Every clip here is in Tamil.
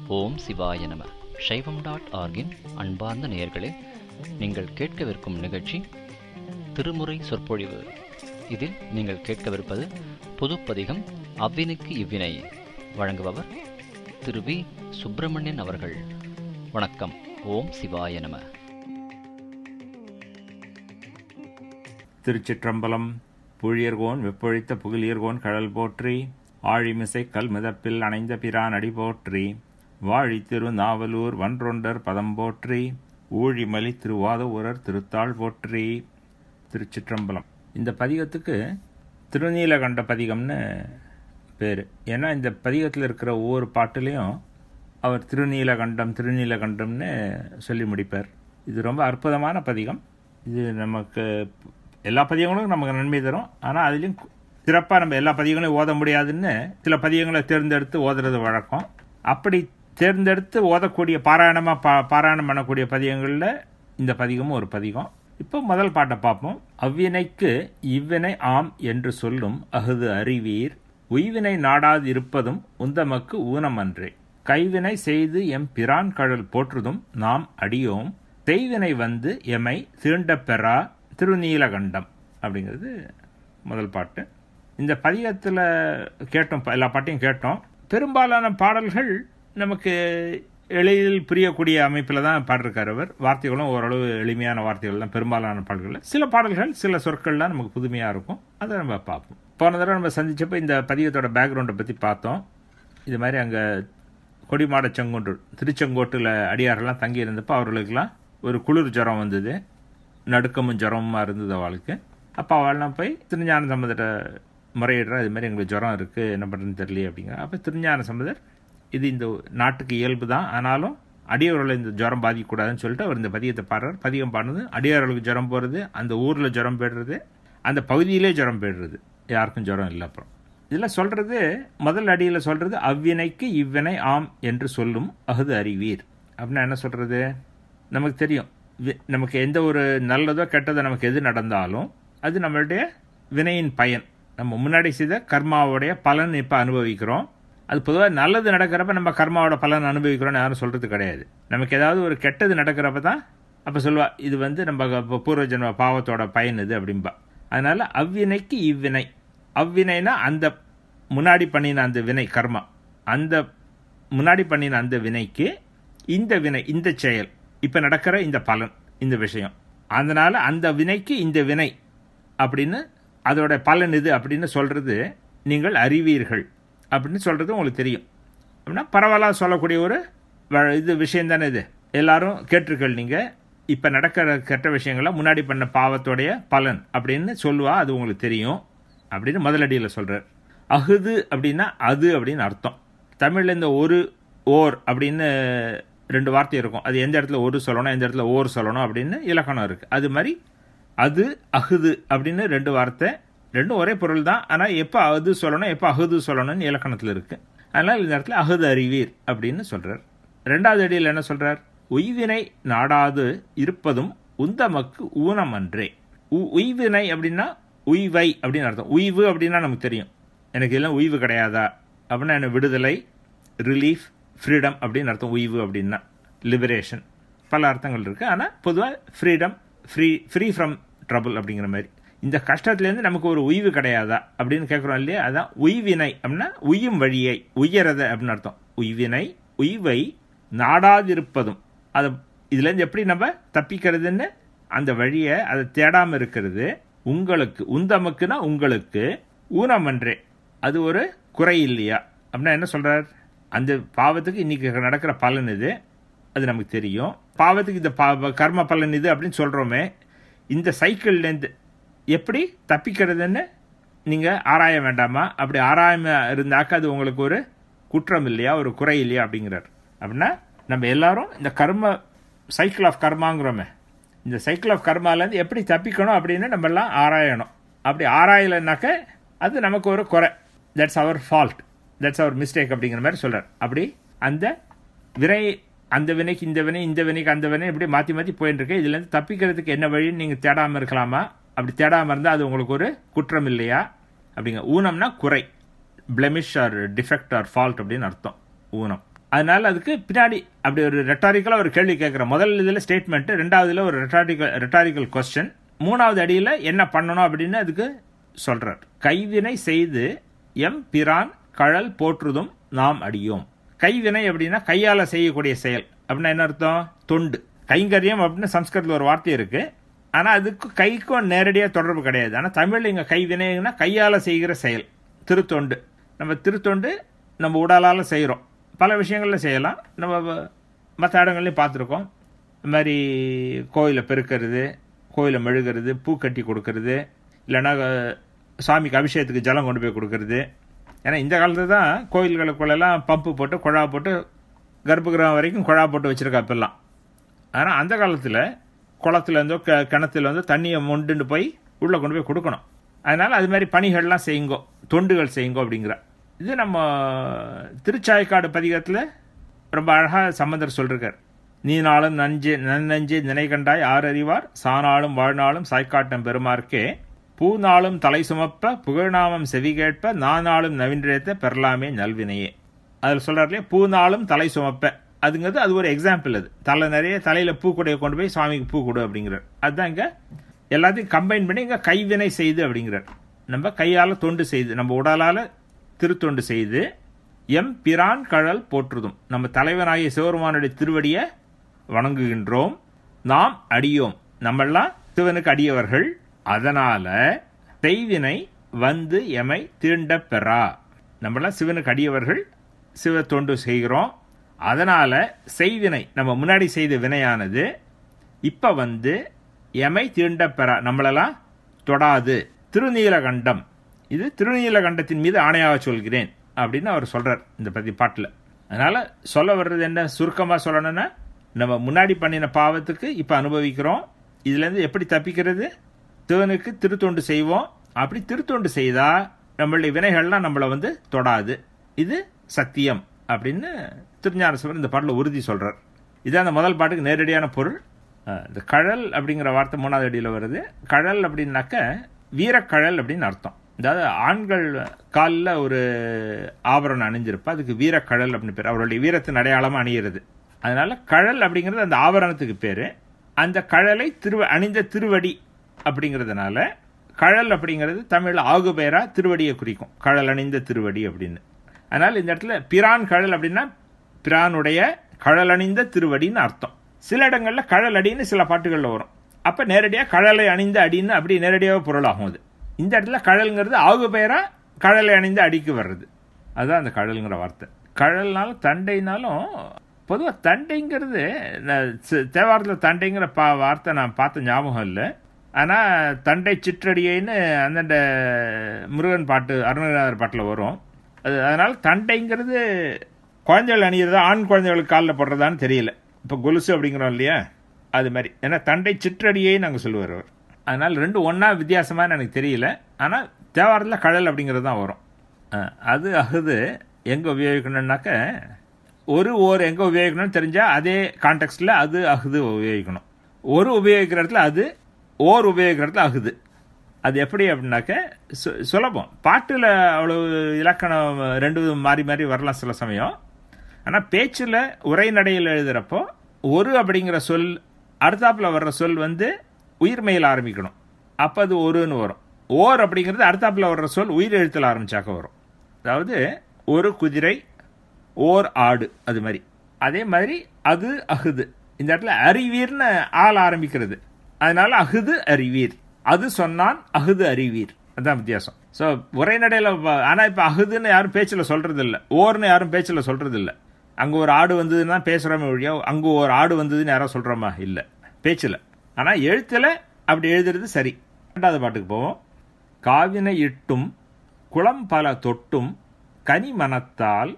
ஓம் சிவாய நம சைவம் டாட் ஆர்கின் அன்பார்ந்த நேயர்களே நீங்கள் கேட்கவிருக்கும் நிகழ்ச்சி திருமுறை சொற்பொழிவு இதில் நீங்கள் கேட்கவிருப்பது பொதுப்பதிகம் அவ்வினைக்கு இவ்வினை வழங்குபவர் திரு வி சுப்பிரமணியன் அவர்கள் வணக்கம் ஓம் சிவாய நம திருச்சிற்றம்பலம் புழியர்கோன் வெப்பொழித்த புகழியர்கோன் கடல் போற்றி ஆழிமிசை கல் மிதப்பில் அணைந்த பிரான் அடி போற்றி வாழி திரு நாவலூர் வன்றொண்டர் பதம் போற்றி ஊழிமலி திருவாத ஊரர் திருத்தாள் போற்றி திருச்சிற்றம்பலம் இந்த பதிகத்துக்கு திருநீலகண்ட பதிகம்னு பேர் ஏன்னா இந்த பதிகத்தில் இருக்கிற ஒவ்வொரு பாட்டுலேயும் அவர் திருநீலகண்டம் திருநீலகண்டம்னு சொல்லி முடிப்பார் இது ரொம்ப அற்புதமான பதிகம் இது நமக்கு எல்லா பதிகங்களும் நமக்கு நன்மை தரும் ஆனால் அதுலேயும் சிறப்பாக நம்ம எல்லா பதிகங்களையும் ஓத முடியாதுன்னு சில பதிகங்களை தேர்ந்தெடுத்து ஓதுறது வழக்கம் அப்படி தேர்ந்தெடுத்து ஓதக்கூடிய பாராயணமாக பா பாராயணம் பண்ணக்கூடிய பதிகங்களில் இந்த பதிகமும் ஒரு பதிகம் இப்போ முதல் பாட்டை பார்ப்போம் அவ்வினைக்கு இவ்வினை ஆம் என்று சொல்லும் அஃது அறிவீர் உய்வினை நாடாது இருப்பதும் உந்தமக்கு ஊனமன்றே கைவினை செய்து எம் பிரான் கடல் போற்றுதும் நாம் அடியோம் செய்வினை வந்து எமை தீண்டப் பெறா திருநீலகண்டம் அப்படிங்கிறது முதல் பாட்டு இந்த பதிகத்தில் கேட்டோம் எல்லா பாட்டையும் கேட்டோம் பெரும்பாலான பாடல்கள் நமக்கு எளிதில் புரியக்கூடிய அமைப்பில் தான் பாடிருக்கார் அவர் வார்த்தைகளும் ஓரளவு எளிமையான வார்த்தைகள் தான் பெரும்பாலான பாடல்கள் சில பாடல்கள் சில சொற்கள்லாம் நமக்கு புதுமையாக இருக்கும் அதை நம்ம பார்ப்போம் போன தடவை நம்ம சந்திச்சப்போ இந்த பதிகத்தோட பேக்ரவுண்டை பற்றி பார்த்தோம் இது மாதிரி அங்கே கொடிமாட செங்கோட்டு திருச்செங்கோட்டில் அடியாரெல்லாம் தங்கி இருந்தப்போ அவர்களுக்கெல்லாம் ஒரு குளிர் ஜுரம் வந்தது நடுக்கமும் ஜுரமுமா இருந்தது அவளுக்கு அப்போ அவள்லாம் போய் திருஞான சம்பந்தரை முறையிடுறா இது மாதிரி எங்களுக்கு ஜுரம் இருக்குது என்ன பண்ணுறதுன்னு தெரியல அப்படிங்கிற அப்போ திருஞான சம்பந்தர் இது இந்த நாட்டுக்கு இயல்பு தான் ஆனாலும் அடியவர்களை இந்த ஜுரம் பாதிக்கக்கூடாதுன்னு சொல்லிட்டு அவர் இந்த பதியத்தை பாடுறார் பதிகம் பாடுறது அடியவர்களுக்கு ஜுரம் போகிறது அந்த ஊரில் ஜுரம் போயிடுறது அந்த பகுதியிலே ஜுரம் போயிடுறது யாருக்கும் ஜுரம் இல்லை அப்புறம் இதில் சொல்கிறது முதல் அடியில் சொல்கிறது அவ்வினைக்கு இவ்வினை ஆம் என்று சொல்லும் அகுது அறிவீர் அப்படின்னா என்ன சொல்கிறது நமக்கு தெரியும் நமக்கு எந்த ஒரு நல்லதோ கெட்டதோ நமக்கு எது நடந்தாலும் அது நம்மளுடைய வினையின் பயன் நம்ம முன்னாடி செய்த கர்மாவுடைய பலன் இப்போ அனுபவிக்கிறோம் அது பொதுவாக நல்லது நடக்கிறப்ப நம்ம கர்மாவோட பலன் அனுபவிக்கிறோம்னு யாரும் சொல்கிறது கிடையாது நமக்கு ஏதாவது ஒரு கெட்டது நடக்கிறப்ப தான் அப்போ சொல்லுவா இது வந்து நம்ம பூர்வ ஜென்ம பாவத்தோட பயன் இது அப்படின்பா அதனால் அவ்வினைக்கு இவ்வினை அவ்வினைனா அந்த முன்னாடி பண்ணின அந்த வினை கர்மா அந்த முன்னாடி பண்ணின அந்த வினைக்கு இந்த வினை இந்த செயல் இப்போ நடக்கிற இந்த பலன் இந்த விஷயம் அதனால் அந்த வினைக்கு இந்த வினை அப்படின்னு அதோட பலன் இது அப்படின்னு சொல்கிறது நீங்கள் அறிவீர்கள் அப்படின்னு சொல்கிறது உங்களுக்கு தெரியும் அப்படின்னா பரவாயில்ல சொல்லக்கூடிய ஒரு இது விஷயம் தானே இது எல்லாரும் கேட்டிருக்கள் நீங்கள் இப்போ நடக்கிற கெட்ட விஷயங்கள்லாம் முன்னாடி பண்ண பாவத்தோடைய பலன் அப்படின்னு சொல்லுவா அது உங்களுக்கு தெரியும் அப்படின்னு முதலடியில் சொல்கிறார் அகுது அப்படின்னா அது அப்படின்னு அர்த்தம் தமிழில் இந்த ஒரு ஓர் அப்படின்னு ரெண்டு வார்த்தை இருக்கும் அது எந்த இடத்துல ஒரு சொல்லணும் எந்த இடத்துல ஓர் சொல்லணும் அப்படின்னு இலக்கணம் இருக்குது அது மாதிரி அது அகுது அப்படின்னு ரெண்டு வார்த்தை ரெண்டும் ஒரே பொருள் தான் ஆனால் எப்போ அது சொல்லணும் எப்போ அகுது சொல்லணும்னு இலக்கணத்தில் இருக்குது அதனால் இந்த இடத்துல அகுது அறிவீர் அப்படின்னு சொல்கிறார் ரெண்டாவது அடியில் என்ன சொல்கிறார் உய்வினை நாடாது இருப்பதும் உந்தமக்கு ஊனம் அன்றே உய்வினை அப்படின்னா உய்வை அப்படின்னு அர்த்தம் உய்வு அப்படின்னா நமக்கு தெரியும் எனக்கு இதெல்லாம் உய்வு கிடையாதா அப்படின்னா என்ன விடுதலை ரிலீஃப் ஃப்ரீடம் அப்படின்னு அர்த்தம் உய்வு அப்படின்னா லிபரேஷன் பல அர்த்தங்கள் இருக்குது ஆனால் பொதுவாக freedom free free from trouble அப்படிங்கிற மாதிரி இந்த கஷ்டத்துலேருந்து நமக்கு ஒரு உய்வு கிடையாதா அப்படின்னு கேட்குறோம் இல்லையா அதான் உய்வினை அப்படின்னா உய்யும் வழியை உய்யறத அப்படின்னு அர்த்தம் உய்வினை உய்வை நாடாதிருப்பதும் அதை இதுலேருந்து எப்படி நம்ம தப்பிக்கிறதுன்னு அந்த வழியை அதை தேடாமல் இருக்கிறது உங்களுக்கு உந்தமக்குன்னா உங்களுக்கு ஊனமன்றே அது ஒரு குறை இல்லையா அப்படின்னா என்ன சொல்கிறார் அந்த பாவத்துக்கு இன்னைக்கு நடக்கிற பலன் இது அது நமக்கு தெரியும் பாவத்துக்கு இந்த பாவ கர்ம பலன் இது அப்படின்னு சொல்கிறோமே இந்த சைக்கிள்லேருந்து எப்படி தப்பிக்கிறதுன்னு நீங்கள் ஆராய வேண்டாமா அப்படி ஆராயாம இருந்தாக்க அது உங்களுக்கு ஒரு குற்றம் இல்லையா ஒரு குறை இல்லையா அப்படிங்கிறார் அப்படின்னா நம்ம எல்லாரும் இந்த கர்ம சைக்கிள் ஆஃப் கர்மாங்கிறோமே இந்த சைக்கிள் ஆஃப் கர்மாலேருந்து எப்படி தப்பிக்கணும் அப்படின்னு நம்ம எல்லாம் ஆராயணும் அப்படி ஆராயலைனாக்க அது நமக்கு ஒரு குறை that's our fault that's our mistake அப்படிங்கிற மாதிரி சொல்கிறார் அப்படி அந்த வினை அந்த வினைக்கு இந்த வினை இந்த வினைக்கு அந்த வினை இப்படி மாற்றி மாற்றி போயின்னு இருக்கு இதுலேருந்து தப்பிக்கிறதுக்கு என்ன வழின்னு நீங்கள் தேடாமல் இருக்கலாமா அப்படி தேடாமல் இருந்தால் அது உங்களுக்கு ஒரு குற்றம் இல்லையா அப்படிங்க ஊனம்னா குறை blemish or defect or fault அப்படின்னு அர்த்தம் ஊனம் அதனால அதுக்கு பின்னாடி அப்படி ஒரு ரெட்டாரிக்கலாக ஒரு கேள்வி கேட்குற முதல் இதில் ஸ்டேட்மெண்ட்டு ரெண்டாவதுல ஒரு ரெட்டாரிக்கல் ரெட்டாரிக்கல் கொஸ்டின் மூணாவது அடியில் என்ன பண்ணணும் அப்படின்னு அதுக்கு சொல்றார் கைவினை செய்து எம் பிரான் கழல் போற்றுதும் நாம் அடியோம் கைவினை அப்படின்னா கையால் செய்யக்கூடிய செயல் அப்படின்னா என்ன அர்த்தம் தொண்டு கைங்கரியம் அப்படின்னு சம்ஸ்கிருதத்தில் ஒரு வார்த்தை இருக்கு ஆனால் அதுக்கு கைக்கும் நேரடியாக தொடர்பு கிடையாது ஆனால் தமிழில் இங்கே கைவினைன்னா கையால் செய்கிற செயல் திருத்தொண்டு நம்ம திருத்தொண்டு நம்ம உடலால் செய்கிறோம் பல விஷயங்களில் செய்யலாம் நம்ம மற்ற இடங்கள்லையும் பார்த்துருக்கோம் இந்த மாதிரி கோயிலை பெருக்கிறது கோயிலை மெழுகிறது பூ கட்டி கொடுக்கறது இல்லைன்னா அஹ், சாமிக்கு அபிஷேகத்துக்கு ஜலம் கொண்டு போய் கொடுக்கறது ஏன்னா இந்த காலத்தில் தான் கோயில்களுக்குள்ளெல்லாம் பம்பு போட்டு குழா போட்டு கர்ப்பகிரகம் வரைக்கும் குழா போட்டு வச்சுருக்கா இப்பெல்லாம் ஆனால் அந்த காலத்தில் குளத்துலேருந்தோ க கிணத்துலேருந்தோ தண்ணியை மொண்டுண்டு போய் உள்ளே கொண்டு போய் கொடுக்கணும் அதனால் அது மாதிரி பணிகள்லாம் செய்யுங்கோ தொண்டுகள் செய்யுங்கோ அப்படிங்கிற இது நம்ம திருச்சாய்க்காடு பதிகத்தில் ரொம்ப அழகாக சம்பந்தர் சொல்லிருக்கார் நீ நாளும் நஞ்சு நன்னஞ்சு நினை கண்டாய் ஆர் அறிவார் சானாலும் வாழ்நாளும் சாய்க்காட்டம் பெருமார்க்கே பூநாளும் தலை சுமப்ப புகழ்நாமம் செவி கேட்ப நானாலும் நவீன்றேத்த பெறலாமே நல்வினையே அதில் சொல்றார் இல்லையா பூநாளும் தலை சுமப்ப அதுங்கிறது அது ஒரு எக்ஸாம்பிள் அது தலை நிறைய தலையில பூ கூடைய கொண்டு போய் சுவாமிக்கு பூ கொடு அப்படிங்கிறார் அதுதான் இங்க எல்லாத்தையும் கம்பைன் பண்ணி இங்க கைவினை செய்து அப்படிங்கிறார் நம்ம கையால தொண்டு செய்து நம்ம உடலால திருத்தொண்டு செய்து எம் பிரான் கழல் போற்றுதும் நம்ம தலைவனாகிய சிவருமானுடைய திருவடியை வணங்குகின்றோம் நாம் அடியோம் நம்மெல்லாம் சிவனுக்கு அடியவர்கள் அதனால செய்வினை வந்து எமை தீண்ட பெறா நம்மளாம் சிவனுக்கு அடியவர்கள் சிவ தொண்டு செய்கிறோம் அதனால செய்வினை நம்ம முன்னாடி செய்த வினையானது இப்ப வந்து எமை தீண்ட பெறா நம்மளெல்லாம் தொடாது திருநீலகண்டம் இது திருநீலகண்டத்தின் மீது ஆணையாக சொல்கிறேன் அப்படின்னு அவர் சொல்றார் இந்த பத்தி பாட்டில் அதனால சொல்ல வர்றது என்ன சுருக்கமா சொல்லணும்னா நம்ம முன்னாடி பண்ணின பாவத்துக்கு இப்ப அனுபவிக்கிறோம் இதுல இருந்து எப்படி தப்பிக்கிறது சிவனுக்கு திருத்தொண்டு செய்வோம் அப்படி திருத்தொண்டு செய்தா நம்மளுடைய வினைகள்லாம் நம்மளை வந்து தொடாது இது சத்தியம் அப்படின்னு திருஞான சிவன் இந்த பாட்டில் உறுதி சொல்றார் இதான் அந்த முதல் பாட்டுக்கு நேரடியான பொருள் அஹ், இந்த கழல் அப்படிங்கிற வார்த்தை மூணாவது அடியில் வருது கழல் அப்படின்னாக்க வீரக்கழல் அப்படின்னு அர்த்தம் அதாவது ஆண்கள் காலில் ஒரு ஆபரணம் அணிஞ்சிருப்பா அதுக்கு வீரக்கழல் அப்படின்னு பேர் அவருடைய வீரத்தின் அடையாளமாக அணியிறது அதனால கழல் அப்படிங்கிறது அந்த ஆபரணத்துக்கு பேர் அந்த கழலை திரு அணிந்த திருவடி அப்படிங்கிறதுனால கழல் அப்படிங்கிறது தமிழ் ஆகு பெயரா திருவடியை குறிக்கும் கழல் அணிந்த திருவடி அப்படின்னு அதனால இந்த இடத்துல பிரான் கழல் அப்படின்னா பிரானுடைய கழல் அணிந்த திருவடின்னு அர்த்தம் சில இடங்கள்ல கழல் அடின்னு சில பாட்டுகள்ல வரும் அப்ப நேரடியா கழலை அணிந்த அடின்னு அப்படி நேரடியாக பொருளாகும் அது இந்த இடத்துல கழல்ங்கிறது ஆகு பெயரா கழலை அணிந்த அடிக்கு வர்றது அதுதான் அந்த கழல்ங்கிற வார்த்தை கழல்னாலும் தண்டைனாலும் பொதுவாக தண்டைங்கிறது நான் சி- தேவாரத்தில் தண்டைங்கிற பா வார்த்தை நான் பார்த்த ஞாபகம் இல்லை ஆனால் தண்டை சிற்றடியைன்னு அந்தண்ட முருகன் பாட்டு அருணகிரிநாதர் பாட்டில் வரும் அது அதனால் தண்டைங்கிறது குழந்தைகள் அணியிறதா ஆண் குழந்தைகளுக்கு காலில் போடுறதான்னு தெரியல இப்போ கொலுசு அப்படிங்கிறோம் இல்லையா அது மாதிரி ஏன்னா தண்டை சிற்றடியை நாங்கள் சொல்லுவார் அவர் அதனால் ரெண்டு ஒன்றா வித்தியாசமாக எனக்கு தெரியல ஆனால் தேவாரத்தில் கடல் அப்படிங்கிறது தான் வரும் அஹ், அது அகுது எங்கே உபயோகிக்கணும்னாக்க ஒரு ஓர் எங்கே உபயோகிக்கணும்னு தெரிஞ்சால் அதே கான்டெக்ட்ல அது அகுது உபயோகிக்கணும் ஒரு உபயோகிக்கிற இடத்துல அது ஓர் உபயோகிக்கிற இடத்துல அகுது அது எப்படி அப்படின்னாக்க சு சுலபம் பாட்டில் அவ்வளவு இலக்கணம் ரெண்டு மாறி மாறி வரலாம் சில சமயம் ஆனால் பேச்சில் உரைநடையில் எழுதுகிறப்போ ஒரு அப்படிங்கிற சொல் அடுத்தாப்புல வர்ற சொல் வந்து உயிர்மையில் ஆரம்பிக்கணும் அப்போ அது ஒருன்னு வரும் ஓர் அப்படிங்கிறது அடுத்தாப்புல வர்ற சொல் உயிர் எழுத்தில் ஆரம்பிச்சாக்க வரும் அதாவது ஒரு குதிரை ஓர் ஆடு அது மாதிரி அதே மாதிரி அது அகுது இந்த இடத்துல அறிவீர்னு ஆள் ஆரம்பிக்கிறது அதனால அகுது அறிவீர் அது சொன்னான் அகுது அறிவீர் அதான் வித்தியாசம் ஸோ உரைநடையில் ஆனால் இப்போ அகுதுன்னு யாரும் பேச்சில் சொல்றது இல்லை ஓர்னு யாரும் பேச்சில் சொல்றது இல்லை அங்கே ஒரு ஆடு வந்ததுன்னா பேசுகிறோமே ஒழியா அங்கே ஒரு ஆடு வந்ததுன்னு யாரும் சொல்கிறோமா இல்லை பேச்சில் ஆனால் எழுத்தில் அப்படி எழுதுறது சரி ரெண்டாவது பாட்டுக்கு போவோம் காவினை இட்டும் குளம் பல தொட்டும் கனி மனத்தால்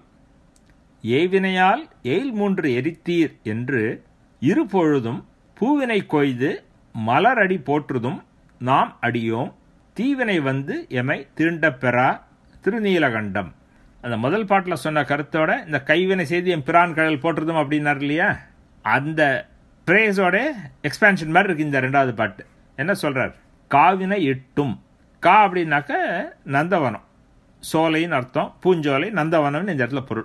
ஏவினையால் எயில் மூன்று எரித்தீர் என்று இருபொழுதும் பூவினை கொய்து மலரடி போற்றுதும் நாம் அடியோம் தீவினை வந்து எமை தீண்டப் பெறா திருநீலகண்டம் அந்த முதல் பாட்டில் சொன்ன கருத்தோட இந்த கைவினை செய்து என் பிரான் கடல் போற்றுதும் அப்படின்னார் இல்லையா அந்த பிரேஸோட எக்ஸ்பான்ஷன் மாதிரி இருக்கு இந்த ரெண்டாவது பாட்டு என்ன சொல்றார் காவினை எட்டும் கா அப்படின்னாக்க நந்தவனம் சோலைன்னு அர்த்தம் பூஞ்சோலை நந்தவனம்னு இந்த இடத்துல பொருள்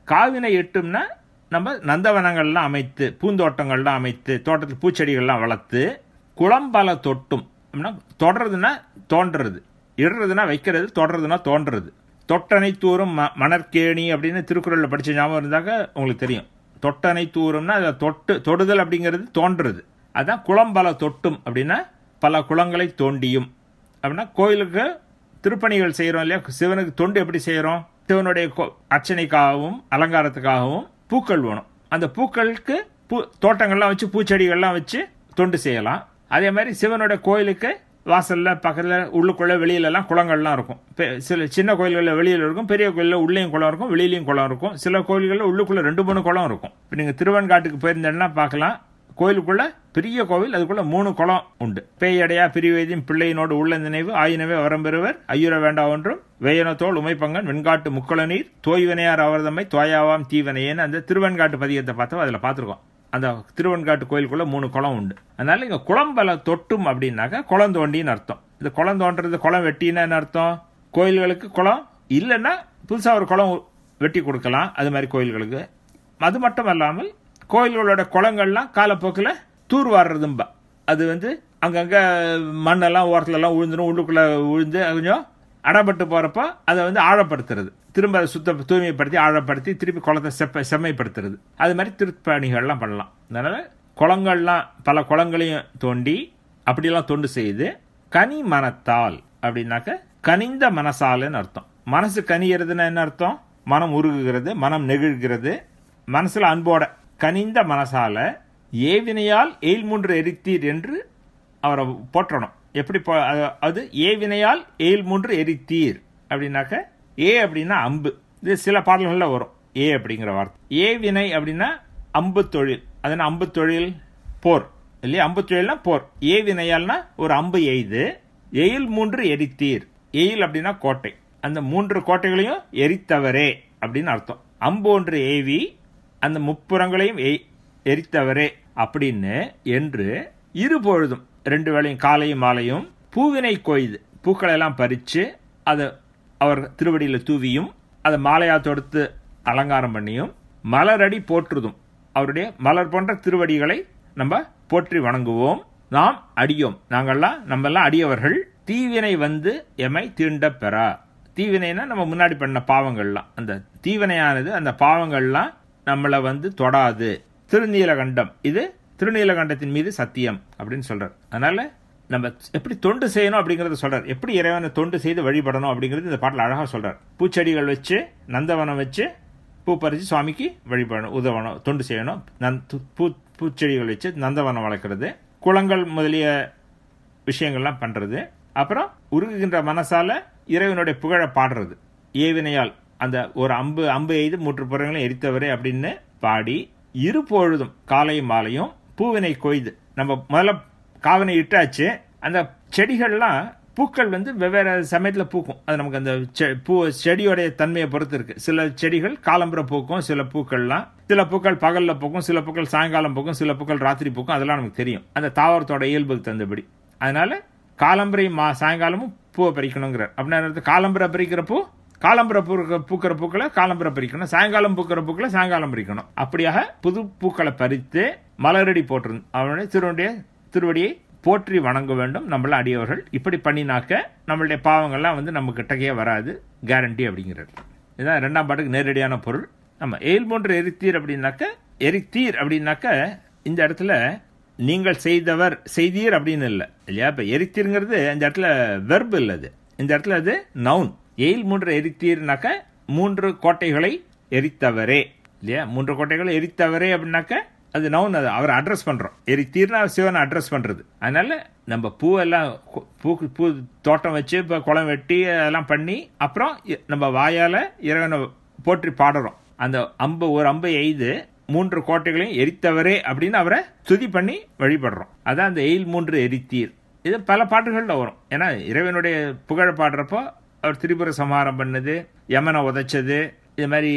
காவினை எட்டும்னா நம்ம நந்தவனங்கள்லாம் அமைத்து பூந்தோட்டங்கள்லாம் அமைத்து தோட்டத்தில் பூச்செடிகள்லாம் வளர்த்து குளம்பல தொட்டும் அப்படின்னா தொடறதுன்னா தோன்றது இடுறதுன்னா வைக்கிறது தொடறதுன்னா தோன்றது தொட்டனை தூரும் ம மணற்கேணி அப்படின்னு திருக்குறளில் படித்த ஞாபகம் இருந்தாக்க உங்களுக்கு தெரியும் தொட்டனை தூரும்னா அதை தொட்டு தொடுதல் அப்படிங்கிறது தோன்றுறது அதான் குளம்பல தொட்டும் அப்படின்னா பல குளங்களை தோண்டியும் அப்படின்னா கோயிலுக்கு திருப்பணிகள் செய்கிறோம் இல்லையா சிவனுக்கு தொண்டு எப்படி செய்கிறோம் சிவனுடைய கோ- அர்ச்சனைக்காகவும் அலங்காரத்துக்காகவும் பூக்கள் வேணும் அந்த பூக்களுக்கு பூ தோட்டங்கள்லாம் வச்சு பூச்செடிகள்லாம் வச்சு தொண்டு செய்யலாம் அதே மாதிரி சிவனோட கோயிலுக்கு வாசல்ல பக்கத்துல உள்ளுக்குள்ள வெளியில எல்லாம் குளங்கள்லாம் இருக்கும் பெ- சில சின்ன கோயில்களில் வெளியில இருக்கும் பெரிய கோயிலில் உள்ளேயும் குளம் இருக்கும் வெளியிலயும் குளம் இருக்கும் சில கோயில்களில் உள்ளுக்குள்ள ரெண்டு மூணு குளம் இருக்கும் இப்போ நீங்க திருவன்காட்டுக்கு போயிருந்தேன்னா பார்க்கலாம் கோயிலுக்குள்ள பெரிய கோவில் அதுக்குள்ள மூணு குளம் உண்டு பேயடையா பிரிவேதியும் பிள்ளையினோடு உள்ள நினைவு ஆயினவே வரம்பெறுவர் ஐயுற வேண்டா ஒன்றும் வேயனத்தோள் உமைப்பங்கன் வெண்காட்டு முக்குள நீர் தோய்வினையார் அவர்தம்மை தோயாவாம் தீவனையேன்னு அந்த திருவெண்காட்டு பதிகத்தை பார்த்தோம் அதில் பார்த்துருக்கோம் அந்த திருவெண்காட்டு கோயிலுக்குள்ள மூணு குளம் உண்டு அதனால இங்க குளம்பல தொட்டும் அப்படின்னாக்கா குளம் தோண்டின்னு அர்த்தம் இந்த குளம் தோன்றது குளம் வெட்டின்னு என்ன அர்த்தம் கோயில்களுக்கு குளம் இல்லைன்னா புதுசா ஒரு குளம் வெட்டி கொடுக்கலாம் அது மாதிரி கோயில்களுக்கு அது மட்டும் அல்லாமல் கோயில்களோட குளங்கள்லாம் காலப்போக்கில் தூர்வாடுறதும்பா அது வந்து அங்கங்கே மண்ணெல்லாம் ஓரத்துலலாம் விழுந்துடும் உள்ளுக்குள்ளே விழுந்து அது கொஞ்சம் அடப்பட்டு போகிறப்ப அதை வந்து ஆழப்படுத்துறது திரும்ப அதை சுத்த தூய்மைப்படுத்தி ஆழப்படுத்தி திருப்பி குளத்தை செப்ப செம்மைப்படுத்துறது அது மாதிரி திருப்பணிகள்லாம் பண்ணலாம் அதனால் குளங்கள்லாம் பல குளங்களையும் தோண்டி அப்படிலாம் தொண்டு செய்து கனி மனத்தால் அப்படின்னாக்க கனிந்த மனசாலுன்னு அர்த்தம் மனசு கனியறதுன்னா என்ன அர்த்தம் மனம் உருகுகிறது மனம் நெகிழ்கிறது மனசுல அன்போட கனிந்த மனசால ஏவினையால் எயில்முன்று எரித்தீர் என்று அவரை போற்றணும் எப்படி போ- அது- அது ஏவினையால் எயில்முன்று எரித்தீர் அப்படின்னாக்க ஏ அப்படின்னா அம்பு இது சில பாடல்கள்ல வரும் ஏ அப்படிங்கிற வார்த்தை ஏவினை அப்படின்னா அம்பு தொழில் அதுனா அம்பு தொழில் போர் இல்லையா அம்பு தொழில்னா போர் ஏவினையால்னா ஒரு அம்பு எய்து எயில் மூன்று எரித்தீர் எயில் அப்படின்னா கோட்டை அந்த மூன்று கோட்டைகளையும் எரித்தவரே அப்படின்னு அர்த்தம் அம்பு ஒன்று ஏவி அந்த முப்புறங்களையும் எய்- எரித்தவரே அப்படின்னு என்று இருபொழுதும் ரெண்டு வேளையும் காலையும் மாலையும் பூவினை கொய்து பூக்களை எல்லாம் பறித்து அதை அவர் திருவடியில் தூவியும் அதை மாலையா தொடுத்து அலங்காரம் பண்ணியும் மலரடி போற்றுதும் அவருடைய மலர் போன்ற திருவடிகளை நம்ம போற்றி வணங்குவோம் நாம் அடியோம் நாங்கள்லாம் நம்மெல்லாம் அடியவர்கள் தீவினை வந்து எமை தீண்ட பெறா தீவினைனா நம்ம முன்னாடி பண்ண பாவங்கள்லாம் அந்த தீவினையானது அந்த பாவங்கள்லாம் நம்மளை வந்து தொடாது திருநீலகண்டம் இது திருநீலகண்டத்தின் மீது சத்தியம் அப்படின்னு சொல்றார் அதனால நம்ம எப்படி தொண்டு செய்யணும் அப்படிங்கறத சொல்றார் எப்படி இறைவனை தொண்டு செய்து வழிபடணும் அப்படிங்கிறது இந்த பாட்டில் அழகா சொல்றார் பூச்செடிகள் வச்சு நந்தவனம் வச்சு பூ பறித்து சுவாமிக்கு வழிபடணும் உதவணும் தொண்டு செய்யணும் நந் து- பூ பூச்செடிகள் வச்சு நந்தவனம் வளர்க்குறது குளங்கள் முதலிய விஷயங்கள்லாம் பண்றது அப்புறம் உருகுகின்ற மனசால இறைவனுடைய புகழை பாடுறது ஏவினையால் அந்த ஒரு அம்பு அம்பு எய்து மூன்று புறங்களையும் எரித்தவரே அப்படின்னு பாடி இரு பொழுதும் காலையும் மாலையும் பூவினை கொய்து நம்ம முதல்ல காவினை இட்டாச்சு அந்த செடிகள்லாம் பூக்கள் வந்து வெவ்வேறு சமயத்தில் பூக்கும் அது நமக்கு அந்த செ- பூ செடியோடைய தன்மையை பொறுத்து இருக்கு சில செடிகள் காலம்புற பூக்கும் சில பூக்கள்லாம் சில பூக்கள் பகல்ல பூக்கும் சில பூக்கள் சாயங்காலம் பூக்கும் சில பூக்கள் ராத்திரி பூக்கும் அதெல்லாம் நமக்கு தெரியும் அந்த தாவரத்தோட இயல்புக்கு தகுந்தபடி அதனால காலம்பரை மா சாயங்காலமும் பூவை பறிக்கணுங்கிறார் அப்படின்னா காலம்பரை பறிக்கிற பூ காலம்பரை பூக்கிற பூக்கிற பூக்களை காலம்பரை பறிக்கணும் சாயங்காலம் பூக்கிற பூக்களை சாயங்காலம் பறிக்கணும் அப்படியாக புது பூக்களை பறித்து மலரடி போட்டிருந்து அவனுடைய திருவனுடைய திருவடியை போற்றி வணங்க வேண்டும் நம்மள அடியவர்கள் இப்படி பண்ணினாக்க நம்மளுடைய பாவங்கள்லாம் வந்து நம்ம கிட்டக்கே வராது கேரண்டி அப்படிங்கிறார் இதுதான் ரெண்டாம் பாட்டுக்கு நேரடியான பொருள் நம்ம ஏல் போன்ற எரித்தீர் அப்படின்னாக்க எரித்தீர் அப்படின்னாக்க இந்த இடத்துல நீங்கள் செய்தவர் செய்தீர் அப்படின்னு இல்லை இல்லையா இப்போ எரித்தீருங்கிறது இந்த இடத்துல வெர்ப் இல்லை அது இந்த இடத்துல அது நவுன் எயில் மூன்று எரித்தீர்னாக்க மூன்று கோட்டைகளை எரித்தவரே இல்லையா மூன்று கோட்டைகளை எரித்தவரே அப்படின்னாக்க அது நவுன் அது அவர் அட்ரஸ் பண்றோம் எரித்தீர்னா சிவனை அட்ரஸ் பண்றது அதனால நம்ம பூவெல்லாம் கு- பூ பூ தோட்டம் வச்சு இப்போ குளம் வெட்டி அதெல்லாம் பண்ணி அப்புறம் இ- நம்ம வாயால இறைவனை போற்றி பாடுறோம் அந்த அம்பு ஒரு அம்பை எய்து மூன்று கோட்டைகளையும் எரித்தவரே அப்படின்னு அவரை துதி பண்ணி வழிபடுறோம் அதான் அந்த எயில் மூன்று எரித்தீர் இது பல பாட்டுகளில் வரும் ஏன்னா இறைவனுடைய புகழ பாடுறப்போ அவர் திரிபுர சம்ஹாரம் பண்ணது யமனை உதைச்சது இது மாதிரி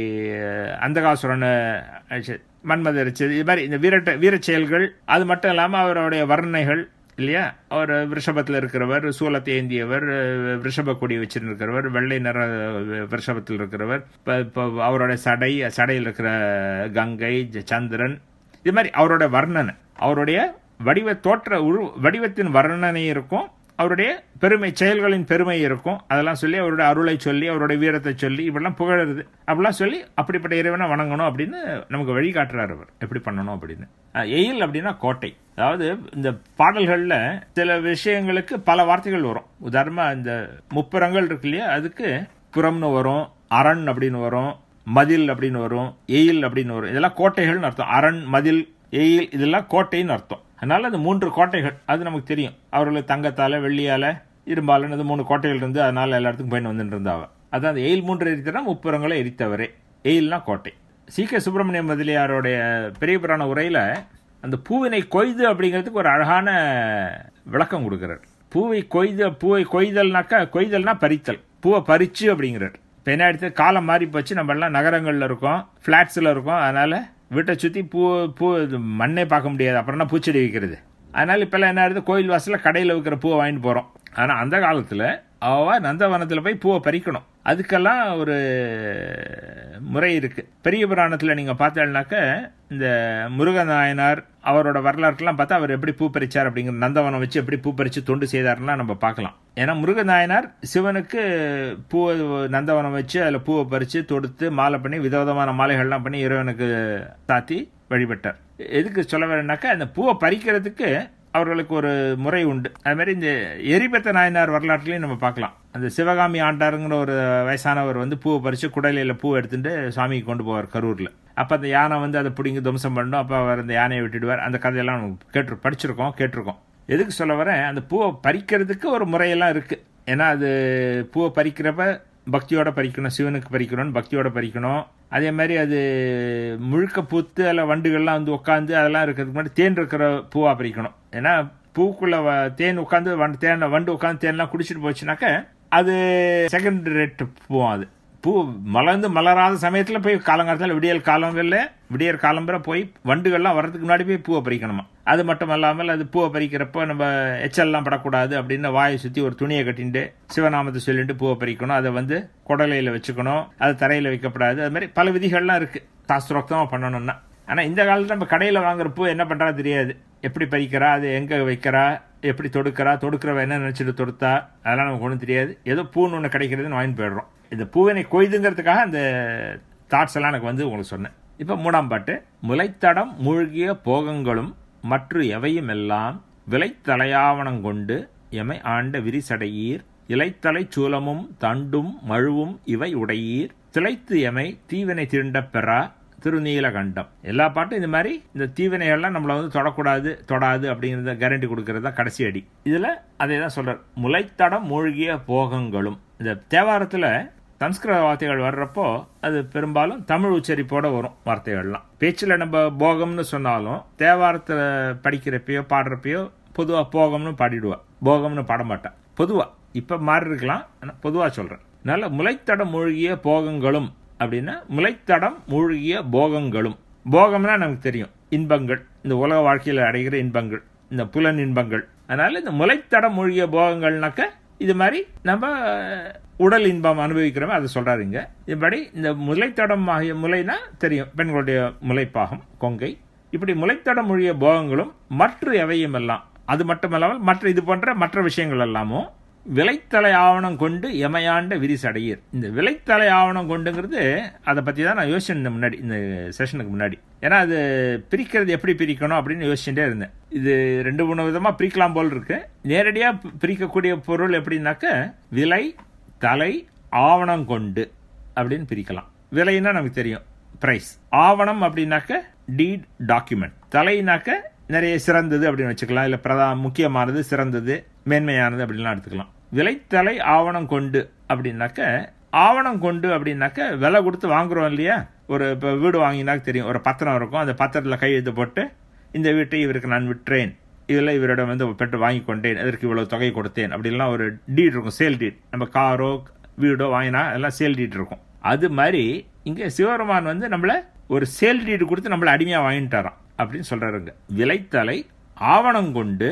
அஹ், அந்தகாசுரனை அழிச்சது, மன்மத அரிச்சது இது மாதிரி இந்த வீரட்ட வீரச் செயல்கள் அது மட்டும் இல்லாமல் அவருடைய வர்ணனைகள் இல்லையா அவர் ரிஷபத்தில் இருக்கிறவர் சூலத்தை ஏந்தியவர் அஹ், ரிஷப கொடி வச்சிருக்கிறவர் வெள்ளை நிற ரிஷபத்தில் இருக்கிறவர் இப்ப- இப்ப அவரோட சடை சடையில் இருக்கிற கங்கை ஜ- சந்திரன் இது மாதிரி அவரோட வர்ணனை அவருடைய வடிவ தோற்ற உரு வடிவத்தின் வர்ணனை இருக்கும் அவருடைய பெருமை செயல்களின் பெருமை இருக்கும் அதெல்லாம் சொல்லி அவருடைய அருளை சொல்லி அவருடைய வீரத்தை சொல்லி இப்படிலாம் புகழறது அப்படிலாம் சொல்லி அப்படிப்பட்ட இறைவனை வணங்கணும் அப்படின்னு நமக்கு வழி காட்டுறாரு அவர் எப்படி பண்ணணும் அப்படின்னு அஹ், எயில் அப்படின்னா கோட்டை அதாவது இந்த பாடல்கள்ல சில விஷயங்களுக்கு பல வார்த்தைகள் வரும் உதாரணமா இந்த முப்புறங்கள் இருக்கு இல்லையா அதுக்கு புறம்னு வரும் அரண் அப்படின்னு வரும் மதில் அப்படின்னு வரும் எயில் அப்படின்னு வரும் இதெல்லாம் கோட்டைகள்னு அர்த்தம் அரண் மதில் எயில் இதெல்லாம் கோட்டைன்னு அர்த்தம் அதனால அந்த மூன்று கோட்டைகள் அது நமக்கு தெரியும் அவர்களுக்கு தங்கத்தால வெள்ளியால இரும்பாலன்னு இந்த மூணு கோட்டைகள் இருந்து அதனால எல்லா இடத்துக்கும் போயின்னு வந்துட்டு இருந்தாவ அதான் அந்த எயில் மூன்று எரித்தனா முப்புறங்களை எரித்தவரே எயில்னா கோட்டை சி கே சுப்பிரமணியம் முதலியாருடைய பெரிய புராண உரையில அந்த பூவினை கொய்து அப்படிங்கிறதுக்கு ஒரு அழகான விளக்கம் கொடுக்கிறார் பூவை கொய்து பூவை கொய்தல்னாக்கா கொய்தல்னா பறித்தல் பூவை பறிச்சு அப்படிங்கிறார் இப்போ என்ன எடுத்து காலம் மாறி போச்சு நம்ம எல்லாம் நகரங்களில் இருக்கோம் ஃப்ளாட்ஸில் இருக்கோம் அதனால வீட்டை சுற்றி பூ பூ இது மண்ணே பார்க்க முடியாது அப்புறம் பூச்செடி வைக்கிறது அதனால இப்பெல்லாம் என்ன ஆகுது கோயில் வாசலில் கடையில் வைக்கிற பூவை வாங்கிட்டு போகிறோம் ஆனால் அந்த காலத்தில் அவ நந்தவனத்தில் போய் பூவை பறிக்கணும் அதுக்கெல்லாம் ஒரு முறை இருக்கு பெரிய புராணத்தில் நீங்கள் பார்த்தேன்னாக்க இந்த முருகநாயனார் அவரோட வரலாறுக்கெல்லாம் பார்த்தா அவர் எப்படி பூ பறிச்சார் அப்படிங்கிற நந்தவனம் வச்சு எப்படி பூ பறிச்சு தொண்டு செய்தார்னா நம்ம பார்க்கலாம் ஏன்னா முருகநாயனார் சிவனுக்கு பூ நந்தவனம் வச்சு அதில் பூவை பறித்து தொடுத்து மாலை பண்ணி விதவிதமான மாலைகள்லாம் பண்ணி இறைவனுக்கு சாத்தி வழிபட்டார் எதுக்கு சொல்ல வரேன்னாக்கா அந்த பூவை பறிக்கிறதுக்கு அவர்களுக்கு ஒரு முறை உண்டு அது மாதிரி இந்த எரிபத்த நாயனார் வரலாற்றுலையும் நம்ம பார்க்கலாம் அந்த சிவகாமி ஆண்டாருங்கிற ஒரு வயசானவர் வந்து பூவை பறித்து குடலையில் பூ எடுத்துட்டு சுவாமிக்கு கொண்டு போவார் கரூரில் அப்போ அந்த யானை வந்து அதை பிடிங்கி துவம்சம் பண்ணணும் அப்போ அவர் அந்த யானையை விட்டுடுவார் அந்த கதையெல்லாம் நம்ம கேட்டு படிச்சிருக்கோம் கேட்டிருக்கோம் எதுக்கு சொல்ல வரேன் அந்த பூவை பறிக்கிறதுக்கு ஒரு முறையெல்லாம் இருக்குது ஏன்னா அது பூவை பறிக்கிறப்ப பக்தியோட பறிக்கணும் சிவனுக்கு பறிக்கணும்னு பக்தியோட பறிக்கணும் அதே மாதிரி அது முழுக்க பூத்து அதில் வண்டுகள்லாம் வந்து உட்காந்து அதெல்லாம் இருக்கிறதுக்கு முன்னாடி தேன் இருக்கிற பூவா பறிக்கணும் ஏன்னா பூக்குள்ள வ- தேன் உட்காந்து வண்டு தேன் வண்டு உட்காந்து தேன்லாம் குடிச்சிட்டு போச்சுனாக்க அது செகண்ட் ரேட் பூவும் அது பூ மலர்ந்து மலராத சமயத்தில் போய் காலங்காலத்தில் விடியல் காலங்களில் விடியற் காலம்பரை போய் வண்டுகள்லாம் வர்றதுக்கு முன்னாடி போய் பூவை பறிக்கணுமா அது மட்டும் அல்லாமல் அது பூவை பறிக்கிறப்போ நம்ம எச்சல்லாம் படக்கூடாது அப்படின்னு வாயை சுற்றி ஒரு துணியை கட்டிட்டு சிவநாமத்தை சொல்லிட்டு பூவை பறிக்கணும் அதை வந்து குடலையில் வச்சுக்கணும் அது தரையில் வைக்கப்படாது அது மாதிரி பல விதிகள்லாம் இருக்கு சாஸ்திரோக்தமாக பண்ணணும்னா ஆனால் இந்த காலத்தில் நம்ம கடையில் வாங்குற பூ என்ன பண்ணுறா தெரியாது எப்படி பறிக்கிறா அது எங்கே வைக்கிறா எப்படி தொடுக்கிறா தொடுக்கிறவ என்ன நினச்சிட்டு தொடுத்தா அதெல்லாம் நமக்கு ஒன்றும் தெரியாது ஏதோ பூன்னு ஒன்று கிடைக்கிறதுன்னு வாங்கிட்டு போயிடுறோம் இந்த பூவினை கொய்துங்கிறதுக்காக அந்த தாட்ஸ் எல்லாம் எனக்கு வந்து உங்களுக்கு சொன்னேன் இப்போ மூணாம் பாட்டு முளைத்தடம் மூழ்கிய போகங்களும் மற்ற எவையும் எல்லாம் விலைத்தலையாவணம் கொண்டு எமை ஆண்ட விரிசடையீர் இலைத்தலை சூலமும் தண்டும் மழுவும் இவை உடையீர் திளைத்து எமை தீவினை திருண்ட பெறா திருநீலகண்டம் எல்லா பாட்டும் இந்த மாதிரி இந்த தீவினைகள்லாம் நம்மளை வந்து தொடக்கூடாது தொடாது அப்படிங்கிறத கேரண்டி கொடுக்கறது தான் கடைசி அடி இதுல அதே தான் சொல்றார் முளைத்தடம் மூழ்கிய போகங்களும் இந்த தேவாரத்துல சம்ஸ்கிருத வார்த்தைகள் வர்றப்போ அது பெரும்பாலும் தமிழ் உச்சரிப்போட வரும் வார்த்தைகள்லாம் பேச்சில் நம்ம போகம்னு சொன்னாலும் தேவாரத்தில் படிக்கிறப்பயோ பாடுறப்பயோ பொதுவாக போகம்னு பாடிடுவா போகம்னு பாட மாட்டான் பொதுவாக இப்போ மாறி இருக்கலாம் ஆனால் பொதுவாக சொல்கிறேன் அதனால முளைத்தடம் மூழ்கிய போகங்களும் அப்படின்னா முளைத்தடம் மூழ்கிய போகங்களும் போகம்னா நமக்கு தெரியும் இன்பங்கள் இந்த உலக வாழ்க்கையில் அடைகிற இன்பங்கள் இந்த புலன் இன்பங்கள் அதனால இந்த முளைத்தடம் மூழ்கிய போகங்கள்னாக்க இது மாதிரி நம்ம உடல் இன்பம் அனுபவிக்கிறோமே அதை சொல்றாரு இங்க இப்படி இந்த முளைத்தடம் ஆகிய முளைனா தெரியும் பெண்களுடைய முளைப்பாகம் கொங்கை இப்படி முளைத்தடம் மொழிய போகங்களும் மற்ற எவையும் எல்லாம் அது மட்டுமல்லாமல் மற்ற இது போன்ற மற்ற விஷயங்கள் எல்லாமும் விலைத்தலை ஆவணம் கொண்டு எமையாண்ட விரிசடையீர் இந்த விலைத்தலை ஆவணம் கொண்டுங்கிறது அதை பற்றி தான் நான் யோசிச்சிருந்தேன் முன்னாடி இந்த செஷனுக்கு முன்னாடி ஏன்னா அது பிரிக்கிறது எப்படி பிரிக்கணும் அப்படின்னு யோசிச்சுட்டே இருந்தேன் இது ரெண்டு மூணு விதமாக பிரிக்கலாம் போல் இருக்கு நேரடியாக பிரிக்கக்கூடிய பொருள் எப்படின்னாக்க விலை தலை ஆவணம் கொண்டு அப்படின்னு பிரிக்கலாம் விலைன்னா நமக்கு தெரியும் பிரைஸ் ஆவணம் அப்படின்னாக்க டீட் டாக்குமெண்ட் தலைனாக்க நிறைய சிறந்தது அப்படின்னு வச்சுக்கலாம் இல்லை பிரதா முக்கியமானது சிறந்தது மேன்மையானது அப்படின்லாம் எடுத்துக்கலாம் விலைத்தலை ஆவணம் கொண்டு அப்படின்னாக்க ஆவணம் கொண்டு அப்படின்னாக்க விலை கொடுத்து வாங்குறோம் இல்லையா ஒரு இப்போ வீடு வாங்கினாக்க தெரியும் ஒரு பத்திரம் இருக்கும் அந்த பத்திரத்தில் கையெழுத்து போட்டு இந்த வீட்டை இவருக்கு நான் விற்றேன் இதில் இவரிடம் வந்து பெற்று வாங்கி கொண்டேன் அதற்கு இவ்வளவு தொகை கொடுத்தேன் அப்படிலாம் ஒரு டீட் இருக்கும் சேல் டீட் நம்ம காரோ வீடோ வாங்கினா எல்லாம் சேல் டீட் இருக்கும் அது மாதிரி இங்கே சிவபெருமான் வந்து நம்மள ஒரு சேல் டீட் கொடுத்து நம்மளை அடிமையாக வாங்கிட்டாராம் அப்படின்னு சொல்றாருங்க விலைத்தலை ஆவணம் கொண்டு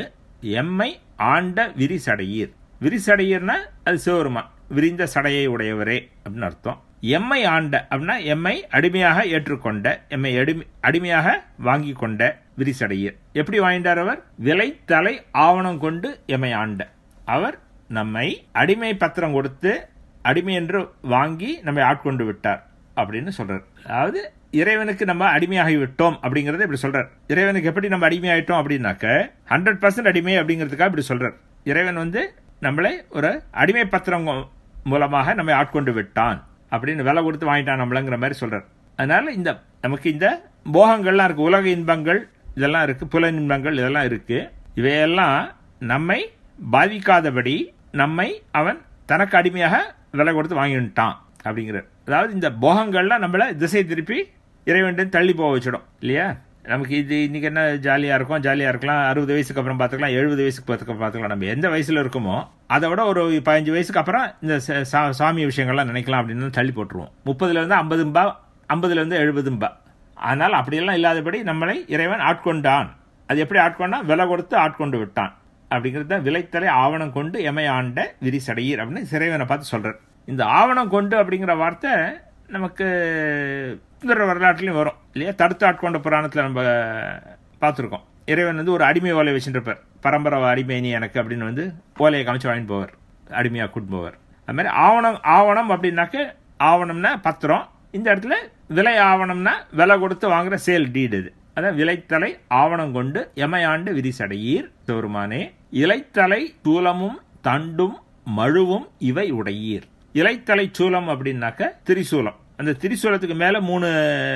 எம்மை ஆண்ட விரிசடையீர் விரிசடையீர்னா அது சிவருமான் விரிந்த சடையை உடையவரே அப்படின்னு அர்த்தம் எம்மை ஆண்ட அப்படின்னா எம்மை அடிமையாக ஏற்றுக்கொண்ட எம்மை அடிமை அடிமையாக வாங்கி கொண்ட விரிசடையீர் எப்படி வாங்கிட்டார் அவர் விலை தலை ஆவணம் கொண்டு எம்மை ஆண்ட அவர் நம்மை அடிமை பத்திரம் கொடுத்து அடிமை என்று வாங்கி நம்மை ஆட்கொண்டு விட்டார் அப்படின்னு சொல்றார் அதாவது இறைவனுக்கு நம்ம அடிமையாகி விட்டோம் அப்படிங்கறத இப்படி சொல்றார் இறைவனுக்கு எப்படி நம்ம அடிமையாயிட்டோம் அப்படின்னாக்க ஹண்ட்ரட் பர்சன்ட் அடிமை அப்படிங்கிறதுக்காக இப்படி சொல்றார் இறைவன் வந்து நம்மளை ஒரு அடிமை பத்திரம் மூலமாக நம்மை ஆட்கொண்டு விட்டான் அப்படின்னு விலை கொடுத்து வாங்கிட்டான் நம்மளங்கிற மாதிரி சொல்றார் அதனால இந்த நமக்கு இந்த போகங்கள்லாம் இருக்கு உலக இன்பங்கள் இதெல்லாம் இருக்கு புல இன்பங்கள் இதெல்லாம் இருக்கு இவையெல்லாம் நம்மை பாதிக்காதபடி நம்மை அவன் தனக்கு அடிமையாக விலை கொடுத்து வாங்கிட்டான் அப்படிங்கிறார் அதாவது இந்த போகங்கள்லாம் நம்மளை திசை திருப்பி இறைவன் தள்ளி போக வச்சிடும் இல்லையா நமக்கு இது இன்னைக்கு என்ன ஜாலியாக இருக்கும் ஜாலியாக இருக்கலாம் அறுபது வயசுக்கு அப்புறம் பார்த்துக்கலாம் எழுபது வயசுக்கு பார்த்துக்க பார்த்துக்கலாம் நம்ம எந்த வயசில் இருக்கோமோ அதை விட ஒரு பதினஞ்சு வயசுக்கு அப்புறம் இந்த சாமி விஷயங்கள்லாம் நினைக்கலாம் அப்படின்னு தள்ளி போட்டுருவோம் முப்பதுலேருந்து ஐம்பதும்பா ஐம்பதுலேருந்து எழுபதும்பா ஆனால் அப்படியெல்லாம் இல்லாதபடி நம்மளை இறைவன் ஆட்கொண்டான் அது எப்படி ஆட்கொண்டான் விலை கொடுத்து ஆட்கொண்டு விட்டான் அப்படிங்கிறத விலைத்தலை ஆவணம் கொண்டு எமை ஆண்ட விரிசடையீர் அப்படின்னு சிறைவனை பார்த்து சொல்றார் இந்த ஆவணம் கொண்டு அப்படிங்கிற வார்த்தை நமக்கு சுந்தர வரலாற்றுலையும் வரும் இல்லையா தடுத்து ஆட்கொண்ட புராணத்தில் நம்ம பார்த்துருக்கோம் இறைவன் வந்து ஒரு அடிமை ஓலை வச்சுருப்பார் பரம்பரை அடிமை நீ எனக்கு அப்படின்னு வந்து ஓலையை காமிச்சு வாங்கிட்டு போவார் அடிமையாக கூட்டு போவார் அது மாதிரி ஆவணம் ஆவணம் அப்படின்னாக்க ஆவணம்னா பத்திரம் இந்த இடத்துல விலை ஆவணம்னா விலை கொடுத்து வாங்குற சேல் டீடு இது அதான் விலைத்தலை ஆவணம் கொண்டு எமையாண்டு விரிசடையீர் பெருமானே இலைத்தலை சூலமும் தண்டும் மழுவும் இவை உடையீர் இலைத்தலை சூலம் அப்படின்னாக்க திரிசூலம் அந்த திரிசூலத்துக்கு மேல மூணு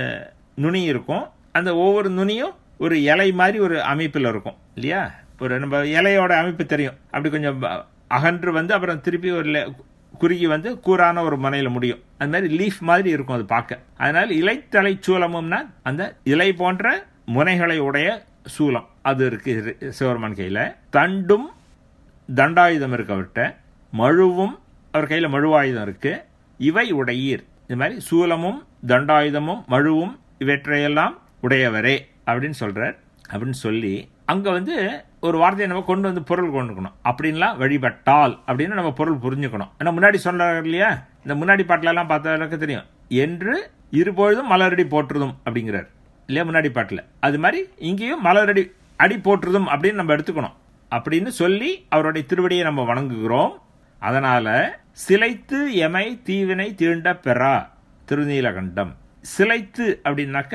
நுனி இருக்கும் அந்த ஒவ்வொரு நுனியும் ஒரு இலை மாதிரி ஒரு அமைப்பில் இருக்கும் இல்லையா ஒரு நம்ம இலையோட அமைப்பு தெரியும் அப்படி கொஞ்சம் அகன்று வந்து அப்புறம் திருப்பி ஒரு குறுகி வந்து கூரான ஒரு முனையில முடியும் அது மாதிரி லீஃப் மாதிரி இருக்கும் அது பார்க்க அதனால இலைத்தலை சூலமும்னா அந்த இலை போன்ற முனைகளை உடைய சூலம் அது இருக்கு சிவருமான் கையில தண்டும் தண்டாயுதம் இருக்கு அவர்கிட்ட மழுவும் அவர் கையில மழுவாயுதம் இருக்கு இவை உடையீர் இது மாதிரி சூலமும் தண்டாயுதமும் மழுவும் இவற்றையெல்லாம் உடையவரே அப்படின்னு சொல்றார் அப்படின்னு சொல்லி அங்க வந்து ஒரு வார்த்தையை நம்ம கொண்டு வந்து பொருள் கொண்டுக்கணும் அப்படின்லாம் வழிபட்டால் அப்படின்னு நம்ம பொருள் புரிஞ்சுக்கணும் ஏன்னா முன்னாடி சொன்னார் இல்லையா இந்த முன்னாடி பாட்டில எல்லாம் பார்த்தவர்களுக்கு தெரியும் என்று இருபொழுதும் மலரடி போற்றுதும் அப்படிங்கிறார் இல்லையா முன்னாடி பாட்டில் அது மாதிரி இங்கேயும் மலரடி அடி போற்றுதும் அப்படின்னு நம்ம எடுத்துக்கணும் அப்படின்னு சொல்லி அவருடைய திருவடியை நம்ம வணங்குகிறோம் அதனால சிலைத்து எமை தீவினை தீண்ட பெறா திருநீலகண்டம் சிலைத்து அப்படின்னாக்க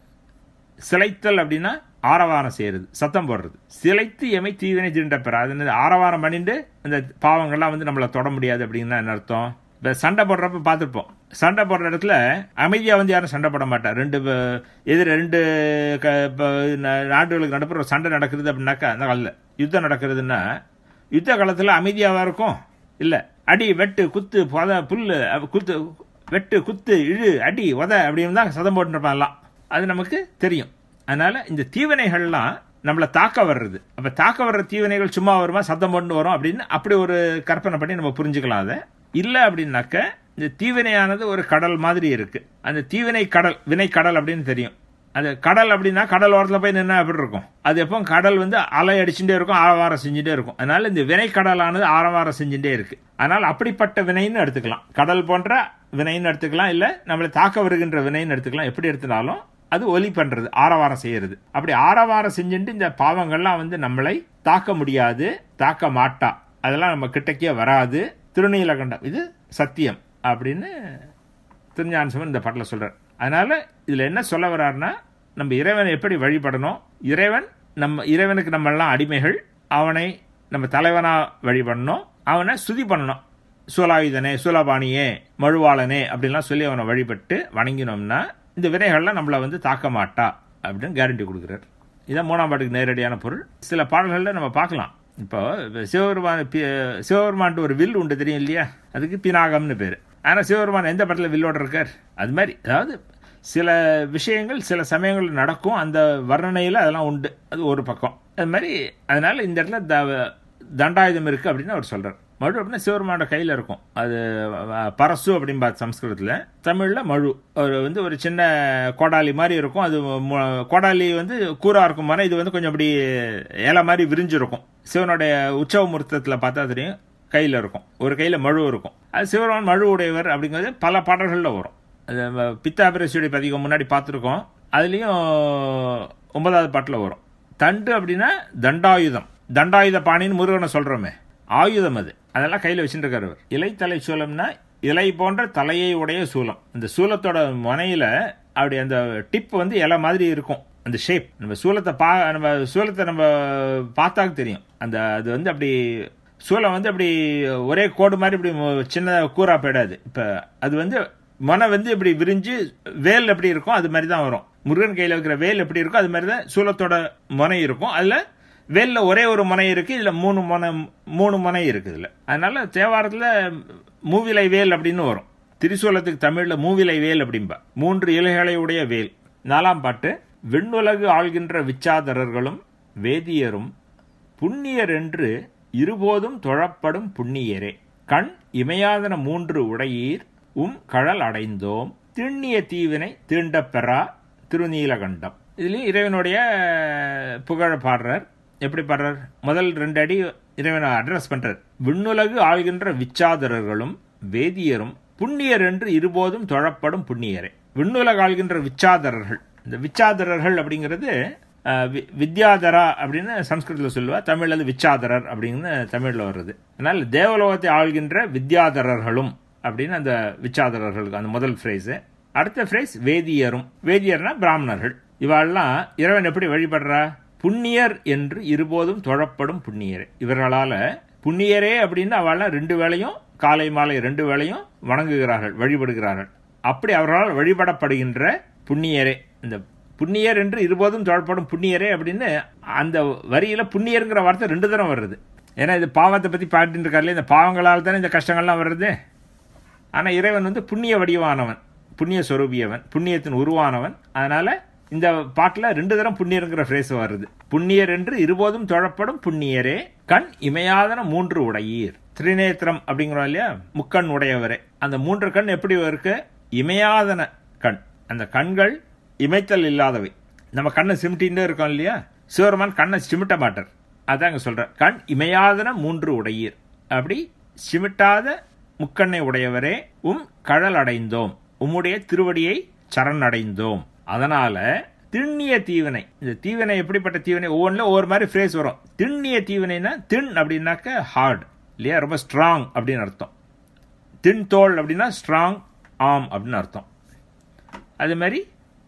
சிலைத்தல் அப்படின்னா ஆரவாரம் செய்யறது சத்தம் போடுறது சிலைத்து எமை தீவினை தீண்ட பெறா அது ஆரவாரம் பண்ணிட்டு அந்த பாவங்கள்லாம் வந்து நம்மளை தொட முடியாது அப்படின்னா என்ன அர்த்தம் இப்போ சண்டை போடுறப்ப பார்த்துருப்போம் சண்டை போடுற இடத்துல அமைதியாக வந்து யாரும் சண்டை போட மாட்டா ரெண்டு எதிர் ரெண்டு நாடுகளுக்கு நடுப்புற சண்டை நடக்குது அப்படின்னாக்கா அந்த காலத்தில் யுத்தம் நடக்கிறதுன்னா யுத்த காலத்தில் அமைதியாவா இருக்கும் இல்லை அடி வெட்டு குத்து பொத புல் குத்து வெட்டு குத்து இழு அடி உத அப்படின்னு தான் சதம் போட்டுருப்பான் எல்லாம் அது நமக்கு தெரியும் அதனால இந்த தீவினைகள்லாம் நம்மளை தாக்க வர்றது அப்ப தாக்க வர்ற தீவினைகள் சும்மா வருமா சத்தம் போட்டு வரும் அப்படின்னு அப்படி ஒரு கற்பனை பண்ணி நம்ம புரிஞ்சுக்கலாம் அதை இல்லை அப்படின்னாக்க இந்த தீவினையானது ஒரு கடல் மாதிரி இருக்கு அந்த தீவினை கடல் வினை கடல் அப்படின்னு தெரியும் அது கடல் அப்படின்னா கடல் ஓரத்தில் போய் நின்னா எப்படி இருக்கும் அது எப்போ கடல் வந்து அலை அடிச்சுட்டே இருக்கும் ஆரவாரம் செஞ்சுட்டே இருக்கும் அதனால இந்த வினை கடலானது ஆரவாரம் செஞ்சுட்டே இருக்கு அதனால் அப்படிப்பட்ட வினைன்னு எடுத்துக்கலாம் கடல் போன்ற வினைன்னு எடுத்துக்கலாம் இல்லை நம்மளை தாக்க வருகின்ற வினைன்னு எடுத்துக்கலாம் எப்படி எடுத்துனாலும் அது ஒலி பண்றது ஆரவாரம் செய்யறது அப்படி ஆரவாரம் செஞ்சுட்டு இந்த பாவங்கள்லாம் வந்து நம்மளை தாக்க முடியாது தாக்க மாட்டா அதெல்லாம் நம்ம கிட்டக்கே வராது திருநீலகண்டம் இது சத்தியம் அப்படின்னு திருஞானசமன் இந்த பாட்டில் சொல்றார் அதனால இதுல என்ன சொல்ல வர்றாருன்னா நம்ம இறைவனை எப்படி வழிபடணும் இறைவன் நம்ம இறைவனுக்கு நம்ம எல்லாம் அடிமைகள் அவனை நம்ம தலைவனா வழிபடணும் அவனை ஸ்துதி பண்ணணும் சூலாயுதனே சூலபாணியே மழுவாளனே அப்படின்லாம் சொல்லி அவனை வழிபட்டு வணங்கினோம்னா இந்த வினைகள்லாம் நம்மளை வந்து தாக்க மாட்டா அப்படின்னு கேரண்டி கொடுக்குறார் இதான் மூணாம் பாட்டுக்கு நேரடியான பொருள் சில பாடல்களில் நம்ம பார்க்கலாம் இப்போ சிவபெருமான் சிவபெருமான்ட்டு ஒரு வில் உண்டு தெரியும் இல்லையா அதுக்கு பினாகம்னு பேர் ஆனால் சிவபெருமான் எந்த படத்தில் வில்லோட இருக்கார் அது மாதிரி அதாவது சில விஷயங்கள் சில சமயங்கள் நடக்கும் அந்த வர்ணனையில் அதெல்லாம் உண்டு அது ஒரு பக்கம் அது மாதிரி அதனால இந்த இடத்துல த தண்டாயுதம் இருக்கு அப்படின்னு அவர் சொல்றார் மழு அப்படின்னா சிவருமானோட கையில் இருக்கும் அது அஹ், பரசு அப்படின்பா சம்ஸ்கிருதத்தில் தமிழில் மழு ஒரு வந்து ஒரு சின்ன கோடாலி மாதிரி இருக்கும் அது மு- கோடாலி வந்து கூரா இருக்கும் மாதிரி இது வந்து கொஞ்சம் அப்படி இலை மாதிரி விரிஞ்சிருக்கும் சிவனுடைய உற்சவ முகூர்த்தத்தில் பார்த்தா தெரியும் கையில் இருக்கும் ஒரு கையில் மழு இருக்கும் அது சிவருமான் மழு உடையவர் அப்படிங்கிறது பல பாடல்களில் வரும் அது நம்ம பித்தாபிரசியுடைய பதிகம் முன்னாடி பார்த்துருக்கோம் அதுலேயும் ஒன்பதாவது பாட்டில் வரும் தண்டு அப்படின்னா தண்டாயுதம் தண்டாயுத பாணின்னு முருகனை சொல்கிறோமே ஆயுதம் அது அதெல்லாம் கையில் வச்சுட்டு இருக்காரு அவர் இலைத்தலை சூலம்னா இலை போன்ற தலையை உடைய சூலம் இந்த சூலத்தோட முனையில் அப்படி அந்த டிப் வந்து இலை மாதிரி இருக்கும் அந்த ஷேப் நம்ம சூலத்தை பா நம்ம சூலத்தை நம்ம பார்த்தாக்க தெரியும் அந்த அது வந்து அப்படி சூலம் வந்து அப்படி ஒரே கோடு மாதிரி இப்படி மு- சின்ன கூரா போயிடாது இப்போ அது வந்து மனை வந்து இப்படி விரிஞ்சு வேல் எப்படி இருக்கும் அது மாதிரி தான் வரும் முருகன் கையில் வைக்கிற வேல் எப்படி இருக்கும் அது மாதிரி தான் சூலத்தோட முனை இருக்கும் அதில் வேல்ல ஒரே ஒரு முனை இருக்கு இதுல மூணு முனை மூணு முனை இருக்கு இதுல அதனால தேவாரத்துல மூவிலை வேல் அப்படின்னு வரும் திரிசூலத்துக்கு தமிழ்ல மூவிலை வேல் அப்படிம்பா மூன்று இலைகளை உடைய வேல் நாலாம் பாட்டு விண்ணுலகு ஆள்கின்ற விச்சாதரர்களும் வேதியரும் புண்ணியர் என்று இருபோதும் தொழப்படும் புண்ணியரே கண் இமையாதன மூன்று உடையீர் உம் கழல் அடைந்தோம் திண்ணிய தீவினை தீண்டப் பெறா திருநீலகண்டம் இதுலயும் இறைவனுடைய புகழ பாடுறார் எப்படி பாடுறார் முதல் ரெண்டு அடி இறைவனை அட்ரஸ் பண்றார் விண்ணுலகு ஆள்கின்ற விச்சாதரர்களும் வேதியரும் புண்ணியர் என்று இருபோதும் தொழப்படும் புண்ணியரே விண்ணுலக ஆள்கின்ற விச்சாதரர்கள் இந்த விச்சாதரர்கள் அப்படிங்கிறது அஹ், வி- வித்யாதரா அப்படின்னு சம்ஸ்கிருதத்தில் சொல்லுவா தமிழ்ல அது விச்சாதரர் அப்படின்னு தமிழ்ல வருது அதனால தேவலோகத்தை ஆள்கின்ற வித்யாதரர்களும் அப்படின்னு அந்த விச்சாதரர்களுக்கு அந்த முதல் ஃப்ரேஸ் அடுத்த ஃப்ரேஸ் வேதியரும் வேதியர்னா பிராமணர்கள் இவாள்லாம் இறைவன் எப்படி வழிபடுறா புண்ணியர் என்று இருபோதும் தொழப்படும் புண்ணியரே இவர்களால புண்ணியரே அப்படின்னு அவள்லாம் ரெண்டு வேளையும் காலை மாலை ரெண்டு வேளையும் வணங்குகிறார்கள் வழிபடுகிறார்கள் அப்படி அவர்களால் வழிபடப்படுகின்ற புண்ணியரே இந்த புண்ணியர் என்று இருபோதும் தொழப்படும் புண்ணியரே அப்படின்னு அந்த வரியில புண்ணியருங்கிற வார்த்தை ரெண்டு தரம் வருது ஏன்னா இது பாவத்தை பத்தி பாடிட்டு இருக்காருல்ல இந்த பாவங்களால் தானே இந்த கஷ்டங்கள்லாம் வருது ஆனா இறைவன் வந்து புண்ணிய வடிவானவன் புண்ணிய சொரூபியவன் புண்ணியத்தின் உருவானவன் அதனால இந்த பாட்டுல ரெண்டு தரம் புண்ணியருங்கிற ஃப்ரேஸ் வருது புண்ணியர் என்று இருபோதும் தொழப்படும் புண்ணியரே கண் இமையாதன மூன்று உடையீர் திரிநேத்திரம் அப்படிங்கிறோம் இல்லையா முக்கண் உடையவரே அந்த மூன்று கண் எப்படி இருக்கு இமையாதன கண் அந்த கண்கள் இமைத்தல் இல்லாதவை நம்ம கண்ணை சிமிட்டின்னு இருக்கோம் இல்லையா சிவருமான் கண்ணை சிமிட்ட மாட்டார் அதான் அங்க சொல்ற கண் இமையாதன மூன்று உடையீர் அப்படி சிமிட்டாத முக்கண்ணை உடையவரே உம் கழல் அடைந்தோம் உம்முடைய திருவடியை சரணடைந்தோம் அதனால திண்ணிய தீவினை இந்த தீவினை எப்படிப்பட்ட தீவினை ஒவ்வொன்றில் ஒவ்வொரு மாதிரி ஃப்ரேஸ் வரும் திண்ணிய தீவினைனா திண் அப்படின்னாக்க ஹார்ட் இல்லையா ரொம்ப ஸ்ட்ராங் அப்படின்னு அர்த்தம் தின் தோல் அப்படின்னா ஸ்ட்ராங் ஆம் அப்படின்னு அர்த்தம் அது மாதிரி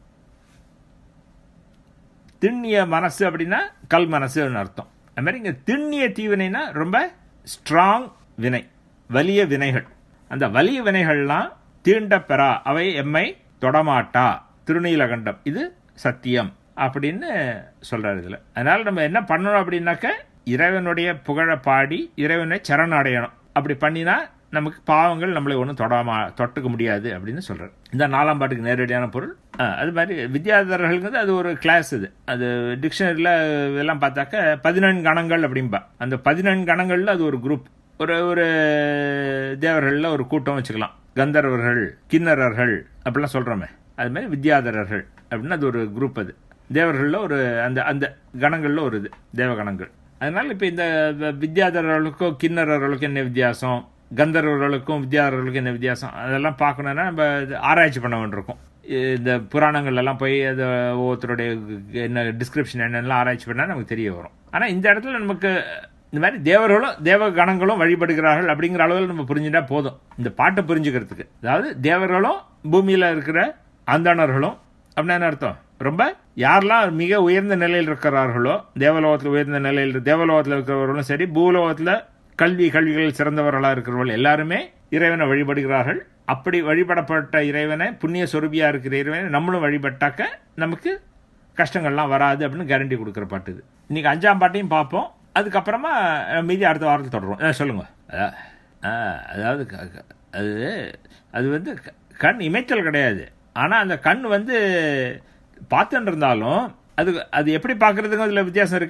திண்ணிய மனசு அப்படின்னா கல் மனசுன்னு அர்த்தம் அது மாதிரி இங்கே திண்ணிய தீவினைனா ரொம்ப ஸ்ட்ராங் வினை வலிய வினைகள் அந்த வலிய வினைகள்லாம் தீண்ட பெறா அவை எம்மை தொடமாட்டா திருநீலகண்டம் இது சத்தியம் அப்படின்னு சொல்றாரு இதுல அதனால நம்ம என்ன பண்ணணும் அப்படின்னாக்க இறைவனுடைய புகழ பாடி இறைவனை சரணடையணும் அப்படி பண்ணினா நமக்கு பாவங்கள் நம்மளை ஒன்றும் தொடாமா தொட்டுக்க முடியாது அப்படின்னு சொல்றாரு இந்த நாலாம் பாட்டுக்கு நேரடியான பொருள் ஆ, அது மாதிரி வித்யாதரர்களுக்கு அது ஒரு கிளாஸ் இது அது டிக்ஷனரியில் இதெல்லாம் பார்த்தாக்க பதினெண் கணங்கள் அப்படிம்பா அந்த பதினெண் கணங்கள்ல அது ஒரு குரூப் ஒரு ஒரு தேவர்களில் ஒரு கூட்டம் வச்சுக்கலாம் கந்தர்வர்கள் கிண்ணறர்கள் அப்படிலாம் சொல்றோமே அது மாதிரி வித்யாதரர்கள் அப்படின்னு அது ஒரு குரூப் அது தேவர்களில் ஒரு அந்த அந்த கணங்களில் ஒரு இது தேவகணங்கள் அதனால இப்போ இந்த வ- வித்யாதரர்களுக்கும் கிண்ணறர்களுக்கும் என்ன வித்தியாசம் கந்தர்வர்களுக்கும் வித்யாதரர்களுக்கும் என்ன வித்தியாசம் அதெல்லாம் பார்க்கணுன்னா நம்ம இது ஆராய்ச்சி பண்ண வேண்டியிருக்கும் இந்த புராணங்கள்ல எல்லாம் போய் அது ஒவ்வொருத்தருடைய என்ன டிஸ்கிரிப்ஷன் என்னெல்லாம் ஆராய்ச்சி பண்ணால் நமக்கு தெரிய வரும் ஆனால் இந்த இடத்துல நமக்கு இந்த மாதிரி தேவர்களும் தேவ கணங்களும் வழிபடுகிறார்கள் அப்படிங்கிற அளவில் நம்ம புரிஞ்சுட்டா போதும் இந்த பாட்டை புரிஞ்சுக்கிறதுக்கு அதாவது தேவர்களும் பூமியில இருக்கிற அந்தணர்களும் அப்படின்னா என்ன அர்த்தம் ரொம்ப யாரெல்லாம் மிக உயர்ந்த நிலையில் இருக்கிறார்களோ தேவலோகத்தில் உயர்ந்த நிலையில் தேவலோகத்தில் இருக்கிறவர்களும் சரி பூலோகத்தில் கல்வி கல்விகளில் சிறந்தவர்களாக இருக்கிறவர்கள் எல்லாருமே இறைவனை வழிபடுகிறார்கள் அப்படி வழிபடப்பட்ட இறைவனை புண்ணிய சொருபியா இருக்கிற இறைவனை நம்மளும் வழிபட்டாக்க நமக்கு கஷ்டங்கள்லாம் வராது அப்படின்னு கேரண்டி கொடுக்குற பாட்டு இது இன்னைக்கு அஞ்சாம் பாட்டையும் பார்ப்போம் அதுக்கப்புறமா அஹ், மீதி அடுத்த வாரத்தில் தொடரும் அஹ், சொல்லுங்க அதான், அஹ், அதாவது க- க- அது அது வந்து க- கண் இமைத்தல் கிடையாது ஆனால் அந்த கண் வந்து பார்த்துட்டு இருந்தாலும் அது அது எப்படி பார்க்கறதுக்கு அதில் வித்தியாசம் இருக்கே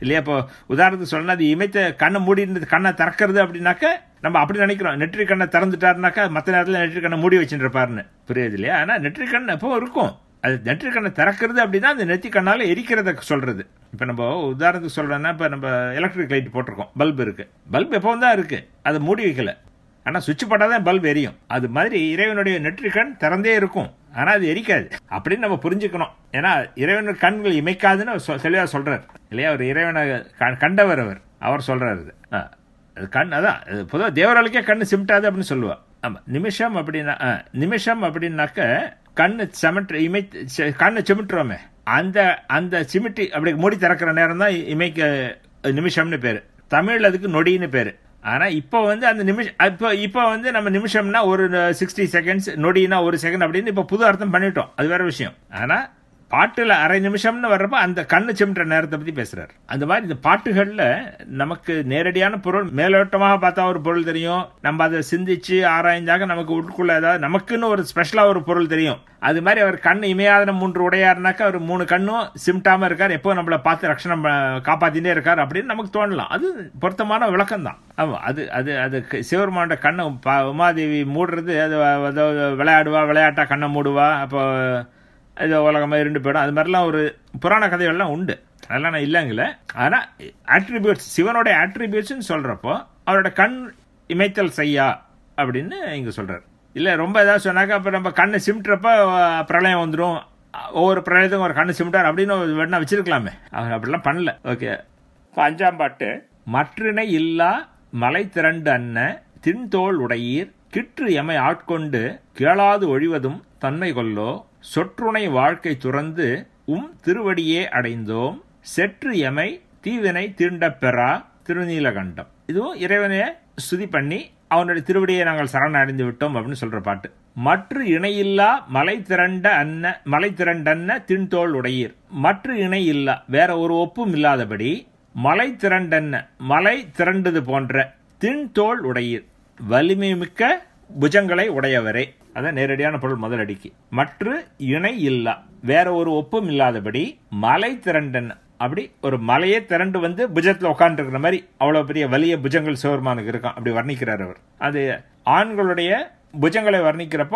இல்லையா இப்போ உதாரணத்துக்கு சொல்லணும் அது இமைத்த கண்ணை மூடினது கண்ணை திறக்கிறது அப்படின்னாக்க நம்ம அப்படி நினைக்கிறோம் நெற்றி கண்ணை திறந்துட்டாருனாக்கா மற்ற நேரத்தில் நெற்றி கண்ணை மூடி வச்சுட்டு இருப்பாருன்னு புரியுது இல்லையா ஆனால் நெற்றி கண் எப்போ இருக்கும் அது நெற்றி கண்ணை திறக்கிறது அப்படின்னா அந்த நெற்றி கண்ணால் எரிக்கிறத சொல்றது இப்போ நம்ம உதாரணத்துக்கு சொல்றோம்னா இப்போ நம்ம எலக்ட்ரிக் லைட் போட்டிருக்கோம் பல்ப் இருக்கு பல்ப் எப்பவும் தான் இருக்கு அதை மூடி வைக்கல ஆனால் சுவிட்ச் போட்டால் தான் பல்ப் எரியும் அது மாதிரி இறைவனுடைய நெற்றிக்கண் திறந்தே இருக்கும் ஆனால் அது எரிக்காது அப்படின்னு நம்ம புரிஞ்சுக்கணும் ஏன்னா இறைவன் கண்கள் இமைக்காதுன்னு அவர் சொ- தெளிவா சொல்றார் இல்லையா அவர் இறைவனை க- கண்டவர் அவர் அவர் சொல்றாரு இது. ஆ, அது கண் அதான் பொதுவாக தேவராளுக்கே கண்ணு சிமிட்டாது அப்படின்னு சொல்லுவா ஆமா நிமிஷம் அப்படின்னா ஆ, நிமிஷம் அப்படின்னாக்க கண்ணு செமட்டு இமை செ- கண்ணை சிமிட்டுறோமே அந்த அந்த சிமிட்டி அப்படி மூடி திறக்கிற நேரம் தான் இமைக்க நிமிஷம்னு பேரு தமிழ் அதுக்கு நொடின்னு பேரு ஆனா இப்போ வந்து அந்த நிமிஷம் இப்போ இப்போ வந்து நம்ம நிமிஷம்னா ஒரு சிக்ஸ்டி செகண்ட்ஸ் நொடினா ஒரு செகண்ட் அப்படின்னு இப்போ புது அர்த்தம் பண்ணிட்டோம் அது வேற விஷயம் ஆனா பாட்டுல அரை நிமிஷம்னு வர்றப்ப அந்த கண்ணு சிமிட்டுற நேரத்தை பத்தி பேசுறாரு அந்த மாதிரி இந்த பாட்டுகள்ல நமக்கு நேரடியான பொருள் மேலோட்டமாக பார்த்தா ஒரு பொருள் தெரியும் நம்ம அதை சிந்திச்சு ஆராய்ஞ்சாக நமக்கு உட்குள்ள ஏதாவது நமக்குன்னு ஒரு ஸ்பெஷலா ஒரு பொருள் தெரியும் அது மாதிரி அவர் கண் இமையாதன மூன்று உடையாருனாக்கா அவர் மூணு கண்ணும் சிமிட்டாம இருக்கார் எப்போ நம்மள பார்த்து ரட்சணம் ப- காப்பாத்தினே இருக்கார் அப்படின்னு நமக்கு தோணலாம் அது பொருத்தமான விளக்கம் தான் ஆமா அது அது அது க- சிவபெருமானோட கண்ணை ப- உமாதேவி மூடுறது அது வ- அதாவது விளையாடுவா விளையாட்டா கண்ணை மூடுவா அப்போ இது உலகமா இருண்டு போயிடும் அது மாதிரிலாம் ஒரு புராண கதைகள்லாம் உண்டு அதெல்லாம் நான் இல்லைங்கல ஆனா ஆட்ரிபியூட்ஸ் சிவனோட ஆட்ரிபியூட்ஸ் சொல்றப்போ அவரோட கண் இமைத்தல் செய்யா அப்படின்னு இங்க சொல்றாரு இல்ல ரொம்ப ஏதாவது சொன்னாக்கா அப்ப நம்ம கண்ணை சிமிட்டுறப்ப அஹ், பிரளயம் வந்துடும் ஒவ்வொரு பிரளயத்துக்கும் ஒரு கண்ணு சிமிட்டார் அப்படின்னு ஒரு வேணா வச்சிருக்கலாமே அவர் அப்படிலாம் பண்ணல ஓகே இப்போ அஞ்சாம் பாட்டு மற்றினை இல்லா மலை திரண்டு அன்ன தின்தோள் உடையீர் கிற்று எமை ஆட்கொண்டு கேளாது ஒழிவதும் தன்மை கொல்லோ சொற்றுணை வாழ்க்கை துறந்து உம் திருவடியே அடைந்தோம் செற்று எமை தீவினை தீண்டப் பெறா திருநீலகண்டம் இதுவும் இறைவனைய ஸ்துதி பண்ணி அவனுடைய திருவடியை நாங்கள் சரண அடைந்து விட்டோம் அப்படின்னு சொல்ற பாட்டு மற்ற இணையில்லா மலை திரண்ட அன்ன மலை திரண்டன்ன தின்தோள் உடையீர் மற்ற இணையில்லா வேற ஒரு ஒப்பும் இல்லாதபடி மலை திரண்டன்ன மலை திரண்டது போன்ற தின்தோள் உடையீர் வலிமை மிக்க புஜங்களை உடையவரே அதான் நேரடியான பொருள் முதலடிக்கு மற்ற இணை இல்லா வேற ஒரு ஒப்பும் இல்லாதபடி மலை திரண்டன் அப்படி ஒரு மலையே திரண்டு வந்து புஜத்துல உட்காந்துருக்கிற மாதிரி அவ்வளவு பெரிய வலிய புஜங்கள் சிவபெருமானுக்கு இருக்கும் அப்படி வர்ணிக்கிறார் அவர் அது ஆண்களுடைய புஜங்களை வர்ணிக்கிறப்போ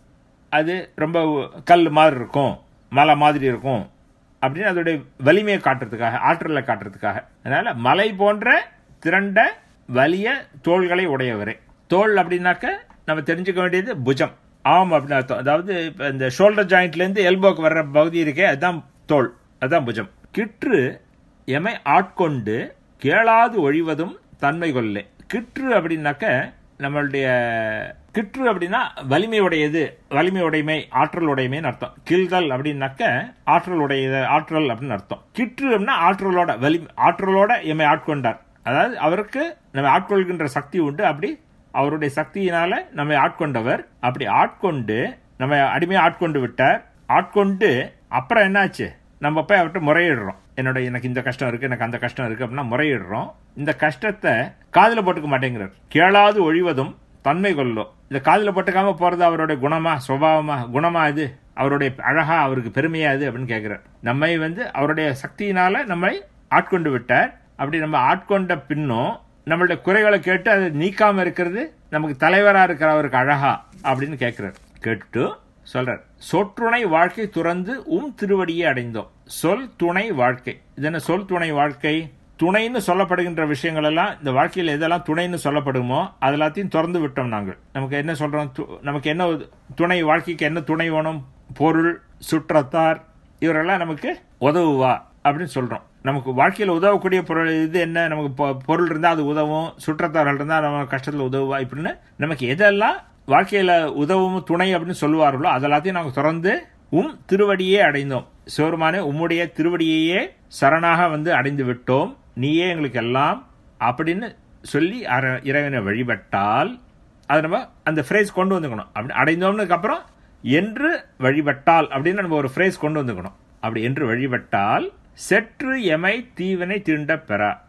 அது ரொம்ப கல் மாதிரி இருக்கும் மலை மாதிரி இருக்கும் அப்படின்னு அதோடைய வலிமையை காட்டுறதுக்காக ஆற்றலை காட்டுறதுக்காக அதனால மலை போன்ற திரண்ட வலிய தோள்களை உடையவரே தோல் அப்படின்னாக்க நம்ம தெரிஞ்சுக்க வேண்டியது புஜம் ஆம் அப்படின்னு அர்த்தம் அதாவது இப்ப இந்த ஷோல்டர் ஜாயிண்ட்ல இருந்து எல்போக்கு வர்ற பகுதி இருக்கே அதுதான் தோல் அதுதான் புஜம் கிற்று எமை ஆட்கொண்டு கேளாது ஒழிவதும் தன்மை கொல்லே கிற்று அப்படின்னாக்க நம்மளுடைய கிற்று அப்படின்னா வலிமை உடையது வலிமை உடைமை ஆற்றல் உடைமைன்னு அர்த்தம் கில்தல் அப்படின்னாக்க ஆற்றல் உடையது ஆற்றல் அப்படின்னு அர்த்தம் கிற்று அப்படின்னா ஆற்றலோட வலி ஆற்றலோட எம்மை ஆட்கொண்டார் அதாவது அவருக்கு நம்ம ஆட்கொள்கின்ற சக்தி உண்டு அப்படி அவருடைய சக்தியினால நம்மை ஆட்கொண்டவர் அப்படி ஆட்கொண்டு நம்ம அடிமையை ஆட்கொண்டு விட்டார் ஆட்கொண்டு அப்புறம் என்னாச்சு நம்ம போய் அவர்கிட்ட முறையிடுறோம் என்னோட எனக்கு இந்த கஷ்டம் இருக்கு எனக்கு அந்த கஷ்டம் இருக்கு அப்படின்னா முறையிடுறோம் இந்த கஷ்டத்தை காதுல போட்டுக்க மாட்டேங்கிறார் கேளாது ஒழிவதும் தன்மை கொள்ளும் இந்த காதுல போட்டுக்காம போறது அவருடைய குணமா சுபாவமா குணமா இது அவருடைய அழகா அவருக்கு பெருமையா இது அப்படின்னு கேட்கிறார் நம்மை வந்து அவருடைய சக்தியினால நம்மை ஆட்கொண்டு விட்டார் அப்படி நம்ம ஆட்கொண்ட பின்னும் நம்மளுடைய குறைகளை கேட்டு அதை நீக்காம இருக்கிறது நமக்கு தலைவரா இருக்கிற அவருக்கு அழகா அப்படின்னு கேட்கிறார் கேட்டு சொல்றார் சொற்றுணை வாழ்க்கை துறந்து உம் திருவடியை அடைந்தோம் சொல் துணை வாழ்க்கை இது என்ன சொல் துணை வாழ்க்கை துணைன்னு சொல்லப்படுகின்ற விஷயங்கள் எல்லாம் இந்த வாழ்க்கையில் எதெல்லாம் துணைன்னு சொல்லப்படுமோ அது எல்லாத்தையும் திறந்து விட்டோம் நாங்கள் நமக்கு என்ன சொல்றோம் து- நமக்கு என்ன உத- துணை வாழ்க்கைக்கு என்ன துணை வேணும் பொருள் சுற்றத்தார் இவரெல்லாம் நமக்கு உதவுவா அப்படின்னு சொல்றோம் நமக்கு வாழ்க்கையில் உதவக்கூடிய பொருள் இது என்ன நமக்கு பொ- பொருள் இருந்தால் அது உதவும் சுற்றத்தார்கள் இருந்தால் நம்ம கஷ்டத்தில் உதவுவா இப்படின்னு நமக்கு எதெல்லாம் வாழ்க்கையில உதவும் துணை அப்படின்னு சொல்லுவார்களோ அதெல்லாத்தையும் நாங்கள் திறந்து உம் திருவடியே அடைந்தோம் சிவருமானே உம்முடைய திருவடியையே சரணாக வந்து அடைந்து விட்டோம் நீயே எங்களுக்கு எல்லாம் அப்படின்னு சொல்லி அர- இறைவனை வழிபட்டால் அதை நம்ம அந்த ஃப்ரேஸ் கொண்டு வந்துக்கணும் அப்படி அடைந்தோம்னதுக்கு அப்புறம் என்று வழிபட்டால் அப்படின்னு நம்ம ஒரு ஃப்ரேஸ் கொண்டு வந்துக்கணும் அப்படி என்று வழிபட்டால் செற்று எமை தீவனை தீண்ட பெறா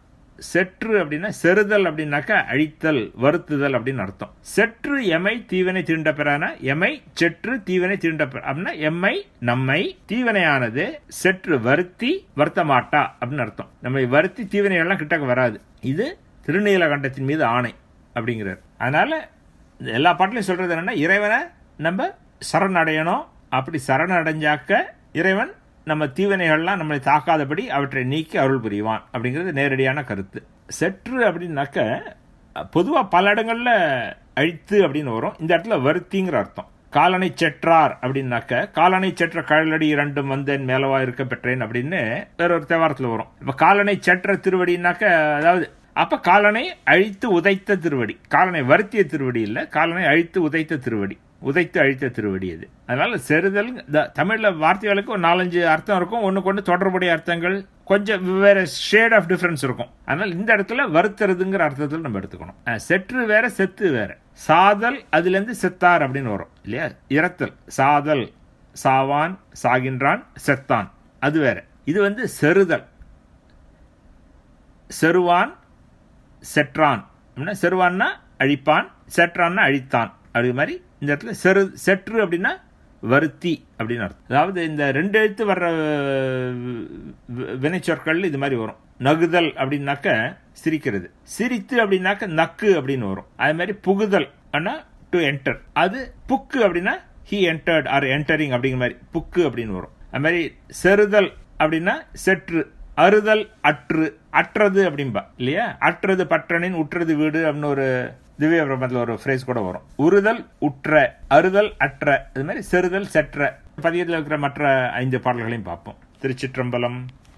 செற்று அப்படின்னா செறுதல் அப்படின்னாக்கா அழித்தல் வருத்துதல் அப்படின்னு அர்த்தம் செற்று எமை தீவனை தீண்ட பெறான எமை செற்று தீவனை தீண்ட பெற அப்படின்னா எம்மை நம்மை தீவனையானது செற்று வருத்தி வருத்த மாட்டா அப்படின்னு அர்த்தம் நம்மை வருத்தி தீவனை எல்லாம் கிட்டக்க வராது இது திருநீலகண்டத்தின் மீது ஆணை அப்படிங்கிறார் அதனால இந்த எல்லா பாட்டிலையும் சொல்றது என்னன்னா இறைவனை நம்ம சரணடையணும் அப்படி சரணடைஞ்சாக்க இறைவன் நம்ம தீவினைகள்லாம் நம்மளை தாக்காதபடி அவற்றை நீக்கி அருள் புரிவான் அப்படிங்கிறது நேரடியான கருத்து செற்று அப்படின்னாக்க பொதுவாக பல இடங்கள்ல அழித்து அப்படின்னு வரும் இந்த இடத்துல வருத்திங்கிற அர்த்தம் காலனை செற்றார் அப்படின்னாக்க காலனை செற்ற கழலடி இரண்டும் வந்தேன் மேலவா இருக்க பெற்றேன் அப்படின்னு வேற ஒரு தேவாரத்தில் வரும் இப்போ காலனை செற்ற திருவடினாக்க அதாவது அப்ப காலனை அழித்து உதைத்த திருவடி காலனை வருத்திய திருவடி இல்ல காலனை அழித்து உதைத்த திருவடி உதைத்து அழித்த திருவடி அது அதனால செறுதல் தமிழ்ல வார்த்தைகளுக்கு ஒரு நாலஞ்சு அர்த்தம் இருக்கும் ஒண்ணுக்கு ஒன்று தொடர்புடைய அர்த்தங்கள் கொஞ்சம் வேற ஷேட் ஆஃப் டிஃபரன்ஸ் இருக்கும் அதனால இந்த இடத்துல வருத்துறதுங்கிற அர்த்தத்தில் நம்ம எடுத்துக்கணும் செற்று வேற செத்து வேற சாதல் அதுல இருந்து செத்தார் அப்படின்னு வரும் இல்லையா இறத்தல் சாதல் சாவான் சாகின்றான் செத்தான் அது வேற இது வந்து செறுதல் செருவான் செற்றான் செருவான்னா அழிப்பான் செற்றான்னா அழித்தான் அது மாதிரி இந்த இடத்துல செரு செற்று அப்படின்னா வருத்தி அப்படின்னு அர்த்தம் அதாவது இந்த ரெண்டு எழுத்து வர்ற வினைச்சொற்கள் இது மாதிரி வரும் நகுதல் அப்படின்னாக்க சிரிக்கிறது சிரித்து அப்படின்னாக்க நக்கு அப்படின்னு வரும் அது மாதிரி புகுதல் ஆனா டு என்டர் அது புக்கு அப்படின்னா ஹி என்டர்ட் ஆர் என்டரிங் அப்படிங்கிற மாதிரி புக்கு அப்படின்னு வரும் அது மாதிரி செறுதல் அப்படின்னா செற்று அறுதல் அற்று அற்றது அப்படின்பா இல்லையா அற்றது பற்றனின் உற்றது வீடு அப்படின்னு ஒரு திவ்ய பிரபந்தத்தில் ஒரு ஃப்ரேஸ் கூட வரும் உறுதல் உற்ற அறுதல் அற்ற இது மாதிரி செறுதல் செற்ற பதியத்தில் இருக்கிற மற்ற ஐந்து பாடல்களையும் பார்ப்போம் திருச்சிற்றம்பலம்